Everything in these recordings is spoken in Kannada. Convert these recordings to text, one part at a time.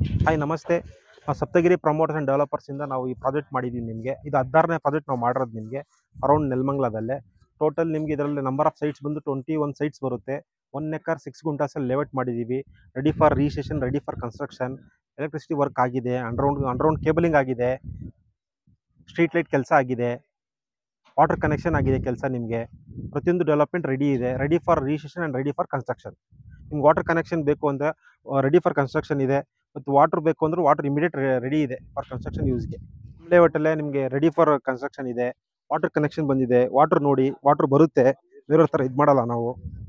ಹಾಯ್ ನಮಸ್ತೆ ನಾವು ಸಪ್ತಗಿರಿ ಪ್ರಮೋಟರ್ಸ್ ಆ್ಯಂಡ್ ಡೆವಲಪರ್ಸಿಂದ ನಾವು ಈ ಪ್ರಾಜೆಕ್ಟ್ ಮಾಡಿದ್ದೀವಿ ನಿಮಗೆ ಇದು ಹದಿನಾರನೇ ಪ್ರಾಜೆಕ್ಟ್ ನಾವು ಮಾಡಿರೋದು ನಿಮಗೆ ಅರೌಂಡ್ ನೆಲಮಂಗ್ಲದಲ್ಲೇ ಟೋಟಲ್ ನಿಮಗೆ ಇದರಲ್ಲಿ ನಂಬರ್ ಆಫ್ ಸೈಟ್ಸ್ ಬಂದು ಟ್ವೆಂಟಿ ಒನ್ ಸೈಟ್ಸ್ ಬರುತ್ತೆ ಒನ್ ಎಕರ್ ಸಿಕ್ಸ್ ಗುಂಟಾಸಲ್ಲಿ ಲೆವೆಟ್ ಮಾಡಿದ್ದೀವಿ ready for registration ready for construction electricity work ಆಗಿದೆ ಅಂಡರ್ರೌಂಡ್ ಅಂಡರ್ರೌಂಡ್ ಕೇಬಲಿಂಗ್ ಆಗಿದೆ ಸ್ಟ್ರೀಟ್ ಲೈಟ್ ಕೆಲಸ ಆಗಿದೆ ವಾಟರ್ ಕನೆಕ್ಷನ್ ಆಗಿದೆ ಕೆಲಸ ನಿಮಗೆ ಪ್ರತಿಯೊಂದು ಡೆವಲಪ್ಮೆಂಟ್ ರೆಡಿ ಇದೆ ready for registration and ready for construction ನಿಮ್ಗೆ ವಾಟರ್ ಕನೆಕ್ಷನ್ ಬೇಕು ಅಂದರೆ ರೆಡಿ ಫಾರ್ ಕನ್ಸ್ಟ್ರಕ್ಷನ್ ಇದೆ ಮತ್ತು ವಾಟರ್ ಬೇಕು ಅಂದ್ರೆ ವಾಟರ್ ಇಮಿಡಿಯೇಟ್ ರೆಡಿ ಇದೆ ಫಾರ್ ಕನ್ಸ್ಟ್ರಕ್ಷನ್ ಯೂಸ್ಗೆ ಲೇಔಟಲ್ಲೇ ನಿಮಗೆ ರೆಡಿ ಫಾರ್ ಕನ್ಸ್ಟ್ರಕ್ಷನ್ ಇದೆ ವಾಟರ್ ಕನೆಕ್ಷನ್ ಬಂದಿದೆ ವಾಟರ್ ನೋಡಿ ವಾಟರ್ ಬರುತ್ತೆ ಬೇರೆಯವ್ರ ಥರ ಇದು ಮಾಡಲ್ಲ ನಾವು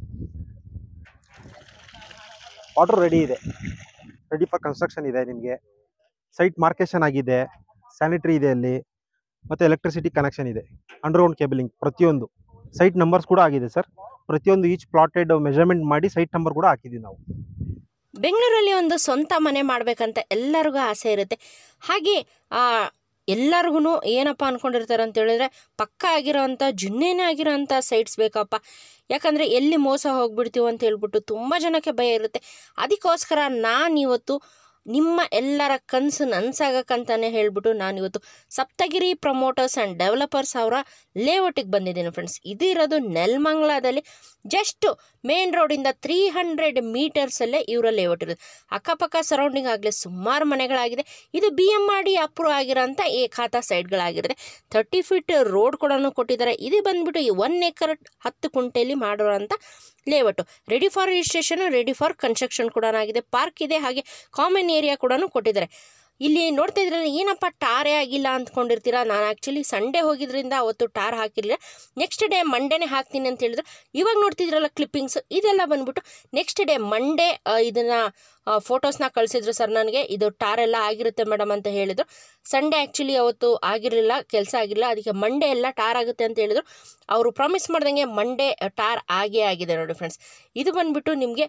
ವಾಟರ್ ರೆಡಿ ಇದೆ ರೆಡಿ ಫಾರ್ ಕನ್ಸ್ಟ್ರಕ್ಷನ್ ಇದೆ ನಿಮಗೆ ಸೈಟ್ ಮಾರ್ಕೇಶನ್ ಆಗಿದೆ ಸ್ಯಾನಿಟರಿ ಇದೆ ಅಲ್ಲಿ ಮತ್ತು ಎಲೆಕ್ಟ್ರಿಸಿಟಿ ಕನೆಕ್ಷನ್ ಇದೆ ಅಂಡರ್ಗ್ರೌಂಡ್ ಕೇಬಲಿಂಗ್ ಪ್ರತಿಯೊಂದು ಸೈಟ್ ನಂಬರ್ಸ್ ಕೂಡ ಆಗಿದೆ ಸರ್ ಪ್ರತಿಯೊಂದು ಈಚ್ ಪ್ಲಾಟೆಡ್ ಮೆಜರ್ಮೆಂಟ್ ಮಾಡಿ ಸೈಟ್ ನಂಬರ್ ಕೂಡ ಹಾಕಿದ್ದೀವಿ ನಾವು ಬೆಂಗಳೂರಲ್ಲಿ ಒಂದು ಸ್ವಂತ ಮನೆ ಮಾಡಬೇಕಂತ ಎಲ್ಲರಿಗೂ ಆಸೆ ಇರುತ್ತೆ ಹಾಗೆ ಎಲ್ಲರಿಗೂ ಏನಪ್ಪ ಅಂದ್ಕೊಂಡಿರ್ತಾರೆ ಅಂತ ಹೇಳಿದ್ರೆ ಪಕ್ಕ ಆಗಿರೋಂಥ ಜುನ್ನೇನೇ ಆಗಿರೋಂಥ ಸೈಟ್ಸ್ ಬೇಕಪ್ಪ ಯಾಕಂದರೆ ಎಲ್ಲಿ ಮೋಸ ಹೋಗ್ಬಿಡ್ತೀವಿ ಅಂತ ಹೇಳ್ಬಿಟ್ಟು ತುಂಬ ಜನಕ್ಕೆ ಭಯ ಇರುತ್ತೆ ಅದಕ್ಕೋಸ್ಕರ ನಾನಿವತ್ತು ನಿಮ್ಮ ಎಲ್ಲರ ಕನಸು ನನಸಾಗಕ್ಕಂತಾನೆ ಹೇಳ್ಬಿಟ್ಟು ನಾನಿವತ್ತು ಸಪ್ತಗಿರಿ ಪ್ರಮೋಟರ್ಸ್ ಆ್ಯಂಡ್ ಡೆವಲಪರ್ಸ್ ಅವರ ಲೇಔಟಿಗೆ ಬಂದಿದ್ದೀನಿ ಫ್ರೆಂಡ್ಸ್ ಇದು ಇರೋದು ನೆಲಮಂಗ್ಲದಲ್ಲಿ ಜಸ್ಟ್ ಮೇನ್ ರೋಡಿಂದ ತ್ರೀ ಹಂಡ್ರೆಡ್ ಮೀಟರ್ಸಲ್ಲೇ ಇವರ ಲೇಔಟ್ ಇರೋದು ಅಕ್ಕಪಕ್ಕ ಸರೌಂಡಿಂಗ್ ಆಗಲಿ ಸುಮಾರು ಮನೆಗಳಾಗಿದೆ ಇದು B M R D approve Ekhata ಏಕಾತ ಸೈಟ್ಗಳಾಗಿರುತ್ತೆ ತರ್ಟಿ ಫೀಟ್ ರೋಡ್ ಕೂಡ ಕೊಟ್ಟಿದ್ದಾರೆ ಇದು ಬಂದ್ಬಿಟ್ಟು ಈ ಒನ್ ಏಕರ್ ಹತ್ತು ಕುಂಟೆಯಲ್ಲಿ ಮಾಡಿರೋಂಥ layout ready for registration ready for construction ಕೂಡ ಆಗಿದೆ ಪಾರ್ಕ್ ಇದೆ ಹಾಗೆ ಕಾಮನ್ ಏರಿಯಾ ಕೂಡ ಕೊಟ್ಟಿದ್ದಾರೆ ಇಲ್ಲಿ ನೋಡ್ತಾ ಇದ್ರಲ್ಲ ಏನಪ್ಪ ಟಾರೇ ಆಗಿಲ್ಲ ಅಂದ್ಕೊಂಡಿರ್ತೀರಾ ನಾನು ಆ್ಯಕ್ಚುಲಿ ಸಂಡೇ ಹೋಗಿದ್ರಿಂದ ಅವತ್ತು ಟಾರ್ ಹಾಕಿರಲಿಲ್ಲ ನೆಕ್ಸ್ಟ್ ಡೇ ಮಂಡೇನೇ ಹಾಕ್ತೀನಿ ಅಂತ ಹೇಳಿದ್ರು ಇವಾಗ ನೋಡ್ತಿದ್ರಲ್ಲ ಕ್ಲಿಪ್ಪಿಂಗ್ಸ್ ಇದೆಲ್ಲ ಬಂದ್ಬಿಟ್ಟು ನೆಕ್ಸ್ಟ್ ಡೇ ಮಂಡೇ ಇದನ್ನು ಫೋಟೋಸ್ನ ಕಳಿಸಿದ್ರು ಸರ್ ನನಗೆ ಇದು ಟಾರ್ ಎಲ್ಲ ಆಗಿರುತ್ತೆ ಮೇಡಮ್ ಅಂತ ಹೇಳಿದರು ಸಂಡೇ ಆ್ಯಕ್ಚುಲಿ ಅವತ್ತು ಆಗಿರಲಿಲ್ಲ ಕೆಲಸ ಆಗಿರಲಿಲ್ಲ ಅದಕ್ಕೆ ಮಂಡೇ ಎಲ್ಲ ಟಾರ್ ಆಗುತ್ತೆ ಅಂತ ಹೇಳಿದ್ರು ಅವರು ಪ್ರಾಮಿಸ್ ಮಾಡ್ದಂಗೆ ಮಂಡೇ ಟಾರ್ ಆಗೇ ಆಗಿದೆ ನೋಡಿ ಫ್ರೆಂಡ್ಸ್ ಇದು ಬಂದ್ಬಿಟ್ಟು ನಿಮಗೆ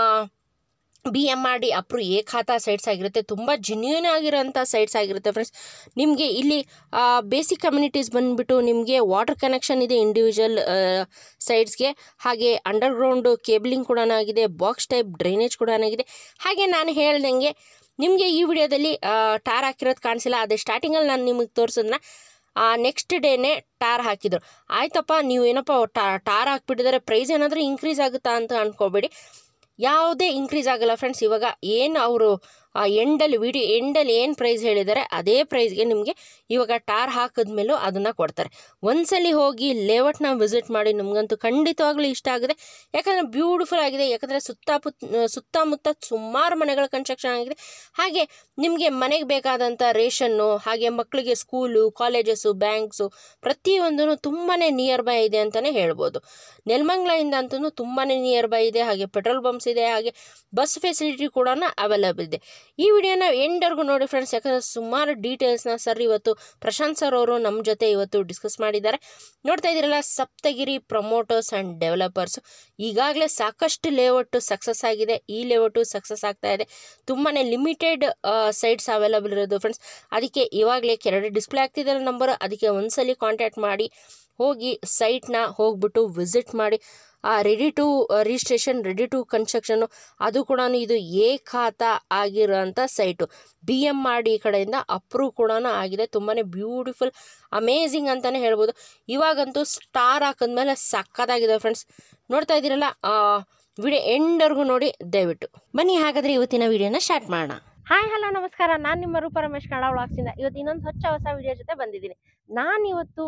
B M R D approve Ekhata sites ಆಗಿರುತ್ತೆ ತುಂಬ ಜೆನ್ಯೂನ್ ಆಗಿರೋಂಥ ಸೈಟ್ಸ್ ಆಗಿರುತ್ತೆ ಫ್ರೆಂಡ್ಸ್ ನಿಮಗೆ ಇಲ್ಲಿ ಬೇಸಿಕ್ ಕಮ್ಯುನಿಟೀಸ್ ಬಂದುಬಿಟ್ಟು ನಿಮಗೆ ವಾಟರ್ ಕನೆಕ್ಷನ್ ಇದೆ ಇಂಡಿವಿಜುವಲ್ ಸೈಟ್ಸ್ಗೆ ಹಾಗೆ ಅಂಡರ್ಗ್ರೌಂಡು ಕೇಬಲಿಂಗ್ ಕೂಡ ಆಗಿದೆ ಬಾಕ್ಸ್ ಟೈಪ್ ಡ್ರೈನೇಜ್ ಕೂಡ ಆಗಿದೆ ಹಾಗೆ ನಾನು ಹೇಳ್ದಂಗೆ ನಿಮಗೆ ಈ ವಿಡಿಯೋದಲ್ಲಿ ಟಾರ್ ಹಾಕಿರೋದು ಕಾಣಿಸಿಲ್ಲ ಅದೇ ಸ್ಟಾರ್ಟಿಂಗಲ್ಲಿ ನಾನು ನಿಮಗೆ ತೋರಿಸಿದ್ನ ನೆಕ್ಸ್ಟ್ ಡೇನೇ ಟಾರ್ ಹಾಕಿದ್ರು ಆಯ್ತಪ್ಪ ನೀವು ಏನಪ್ಪ ಟಾರ್ ಹಾಕ್ಬಿಟ್ಟಿದ್ದಾರೆ ಪ್ರೈಸ್ ಏನಾದರೂ ಇನ್ಕ್ರೀಸ್ ಆಗುತ್ತಾ ಅಂತ ಅಂದ್ಕೋಬೇಡಿ ಯಾವುದೇ ಇನ್ಕ್ರೀಸ್ ಆಗಲ್ಲ ಫ್ರೆಂಡ್ಸ್ ಇವಾಗ ಏನು ಅವರು ಎಂಡಲ್ಲಿ ವಿಡಿಯೋ ಎಂಡಲ್ಲಿ ಏನು ಪ್ರೈಸ್ ಹೇಳಿದ್ದಾರೆ ಅದೇ ಪ್ರೈಸ್ಗೆ ನಿಮಗೆ ಇವಾಗ ಟಾರ್ ಹಾಕಿದ್ಮೇಲೂ ಅದನ್ನು ಕೊಡ್ತಾರೆ ಒಂದ್ಸಲಿ ಹೋಗಿ ಲೇಔಟ್ನ ವಿಸಿಟ್ ಮಾಡಿ ನಿಮಗಂತೂ ಖಂಡಿತವಾಗ್ಲೂ ಇಷ್ಟ ಆಗಿದೆ ಯಾಕಂದರೆ ಬ್ಯೂಟಿಫುಲ್ ಆಗಿದೆ ಯಾಕಂದರೆ ಸುತ್ತಮುತ್ತ ಸುತ್ತಮುತ್ತ ಸುಮಾರು ಮನೆಗಳ ಕನ್ಸ್ಟ್ರಕ್ಷನ್ ಆಗಿದೆ ಹಾಗೆ ನಿಮಗೆ ಮನೆಗೆ ಬೇಕಾದಂಥ ರೇಷನ್ನು ಹಾಗೆ ಮಕ್ಕಳಿಗೆ ಸ್ಕೂಲು ಕಾಲೇಜಸ್ಸು ಬ್ಯಾಂಕ್ಸು ಪ್ರತಿಯೊಂದೂ ತುಂಬಾ ನಿಯರ್ ಬೈ ಇದೆ ಅಂತಲೇ ಹೇಳ್ಬೋದು ನೆಲಮಂಗ್ಲಿಂದ ಅಂತೂ ತುಂಬಾ ನಿಯರ್ ಬೈ ಇದೆ ಹಾಗೆ ಪೆಟ್ರೋಲ್ ಬಂಪ್ಸ್ ಇದೆ ಹಾಗೆ ಬಸ್ ಫೆಸಿಲಿಟಿ ಕೂಡ ಅವೈಲೇಬಲ್ ಇದೆ ಈ ವಿಡಿಯೋನ ಎಂಡರ್ಗೂ ನೋಡಿ ಫ್ರೆಂಡ್ಸ್ ಯಾಕಂದರೆ ಸುಮಾರು ಡೀಟೇಲ್ಸ್ನ ಸರ್ ಇವತ್ತು ಪ್ರಶಾಂತ್ ಸರ್ ಅವರು ನಮ್ಮ ಜೊತೆ ಇವತ್ತು ಡಿಸ್ಕಸ್ ಮಾಡಿದ್ದಾರೆ ನೋಡ್ತಾ ಇದ್ದೀರಲ್ಲ ಸಪ್ತಗಿರಿ ಪ್ರಮೋಟರ್ಸ್ ಆ್ಯಂಡ್ ಡೆವಲಪರ್ಸ್ ಈಗಾಗಲೇ ಸಾಕಷ್ಟು ಲೇಔಟು ಸಕ್ಸಸ್ ಆಗಿದೆ ಈ ಲೇಔಟು ಸಕ್ಸಸ್ ಆಗ್ತಾ ಇದೆ ತುಂಬಾ ಲಿಮಿಟೆಡ್ ಸೈಟ್ಸ್ ಅವೈಲಬಲ್ ಇರೋದು ಫ್ರೆಂಡ್ಸ್ ಅದಕ್ಕೆ ಇವಾಗಲೇ ಕೆಳಗಡೆ ಡಿಸ್ಪ್ಲೇ ಆಗ್ತಿದ್ದಾರೆ ನಂಬರ್ ಅದಕ್ಕೆ ಒಂದ್ಸಲಿ ಕಾಂಟ್ಯಾಕ್ಟ್ ಮಾಡಿ ಹೋಗಿ ಸೈಟ್ನ ಹೋಗ್ಬಿಟ್ಟು ವಿಸಿಟ್ ಮಾಡಿ ready to registration ready to ಕನ್ಸ್ಟ್ರಕ್ಷನ್ನು ಅದು ಕೂಡ ಇದು ಏಕಾತ ಆಗಿರೋಂಥ site B M R D ಕಡೆಯಿಂದ ಅಪ್ರೂವ್ ಕೂಡ ಆಗಿದೆ ತುಂಬಾ ಬ್ಯೂಟಿಫುಲ್ ಅಮೇಝಿಂಗ್ ಅಂತಲೇ ಹೇಳ್ಬೋದು ಇವಾಗಂತೂ ಸ್ಟಾರ್ ಹಾಕಿದ್ಮೇಲೆ ಸಕ್ಕತ್ತಾಗಿದೆ ಫ್ರೆಂಡ್ಸ್ ನೋಡ್ತಾ ಇದ್ದೀರಲ್ಲ ವಿಡಿಯೋ ಎಂಡರ್ಗೂ ನೋಡಿ ದಯವಿಟ್ಟು ಬನ್ನಿ ಹಾಗಾದರೆ ಇವತ್ತಿನ ವಿಡಿಯೋನ ಸ್ಟಾರ್ಟ್ ಮಾಡೋಣ ಹಾಯ್ ಹಲೋ ನಮಸ್ಕಾರ ನಾನು ನಿಮ್ಮ ರೂಪ ರಮೇಶ್ ಕನ್ನಡ ವ್ಲಾಗ್ಸಿಂದ ಇವತ್ತು ಇನ್ನೊಂದು ಹೊಚ್ಚ ಹೊಸ ವಿಡಿಯೋ ಜೊತೆ ಬಂದಿದ್ದೀನಿ ನಾನು ಇವತ್ತು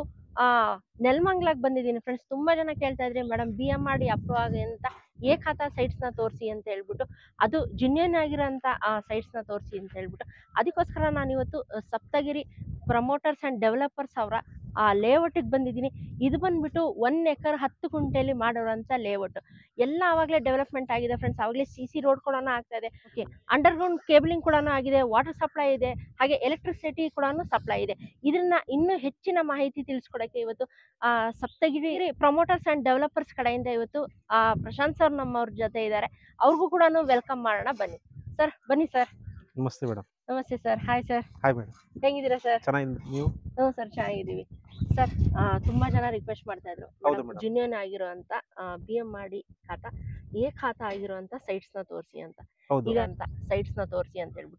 ನೆಲಮಂಗ್ಲಾಗ್ ಬಂದಿದ್ದೀನಿ ಫ್ರೆಂಡ್ಸ್ ತುಂಬ ಜನ ಕೇಳ್ತಾ ಇದ್ರಿ madam B M R D approve ಆಗಿ ಅಂತ ಏಕಾತ ಸೈಟ್ಸ್ನ ತೋರಿಸಿ ಅಂತ ಹೇಳ್ಬಿಟ್ಟು ಅದು ಜುನ್ಯನ್ ಆಗಿರೋಂಥ ಸೈಟ್ಸ್ನ ತೋರಿಸಿ ಅಂತ ಹೇಳ್ಬಿಟ್ಟು ಅದಕ್ಕೋಸ್ಕರ ನಾನು ಇವತ್ತು ಸಪ್ತಗಿರಿ ಪ್ರಮೋಟರ್ಸ್ ಆ್ಯಂಡ್ ಡೆವಲಪರ್ಸ್ ಅವರ ಆ ಲೇಔಟಿಗೆ ಬಂದಿದ್ದೀನಿ ಇದು ಬಂದ್ಬಿಟ್ಟು ಒನ್ ಎಕರ್ ಹತ್ತು ಕುಂಟೆಯಲ್ಲಿ ಮಾಡಿರೋಂಥ ಲೇಔಟ್ ಎಲ್ಲ ಆವಾಗಲೇ ಡೆವಲಪ್ಮೆಂಟ್ ಆಗಿದೆ ಫ್ರೆಂಡ್ಸ್ ಆವಾಗಲೇ ಸಿ ಸಿ ರೋಡ್ ಕೂಡ ಆಗ್ತಾ ಇದೆ ಓಕೆ ಅಂಡರ್ಗ್ರೌಂಡ್ ಕೇಬಲಿಂಗ್ ಕೂಡ ಆಗಿದೆ ವಾಟರ್ ಸಪ್ಲೈ ಇದೆ ಹಾಗೆ ಎಲೆಕ್ಟ್ರಿಸಿಟಿ ಕೂಡ ಸಪ್ಲೈ ಇದೆ ಇದನ್ನ ಇನ್ನೂ ಹೆಚ್ಚಿನ ಮಾಹಿತಿ ತಿಳಿಸ್ಕೊಡಕ್ಕೆ ಇವತ್ತು ಸಪ್ತಗಿರಿ ಪ್ರಮೋಟರ್ಸ್ ಆ್ಯಂಡ್ ಡೆವಲಪರ್ಸ್ ಕಡೆಯಿಂದ ಇವತ್ತು ಪ್ರಶಾಂತ್ ಸರ್ ನಮ್ಮವ್ರ ಜೊತೆ ಇದ್ದಾರೆ ಅವ್ರಿಗೂ ಕೂಡ ವೆಲ್ಕಮ್ ಮಾಡೋಣ ಬನ್ನಿ ಸರ್ ಬನ್ನಿ ಸರ್ ನಮಸ್ತೆ ಮೇಡಮ್ ನಮಸ್ತೆ sir hi sir hi madam ಹೆಂಗಿದ್ದೀರಾ ಸರ್ ಚೆನ್ನಾಗಿ ನೀವು ಹ್ಞೂ ಸರ್ ಚೆನ್ನಾಗಿದ್ದೀವಿ ಸರ್ ತುಂಬಾ ಜನ ರಿಕ್ವೆಸ್ಟ್ ಮಾಡ್ತಾ ಇದ್ರು ಹೌದು madam. ಜುನಿಯನ್ ಆಗಿರುವಂತ ಬಿ ಎಂ ಮಾಡಿ ಖಾತಾ ಎ ಖಾತಾ ಆಗಿರುವಂತ ಸೈಟ್ಸ್ ನ ತೋರಿಸಿ ಅಂತ ಹೌದು ಈಗ ಅಂತ ಸೈಟ್ಸ್ ನ ತೋರಿಸಿ ಅಂತ ಹೇಳ್ಬಿಟ್ಟು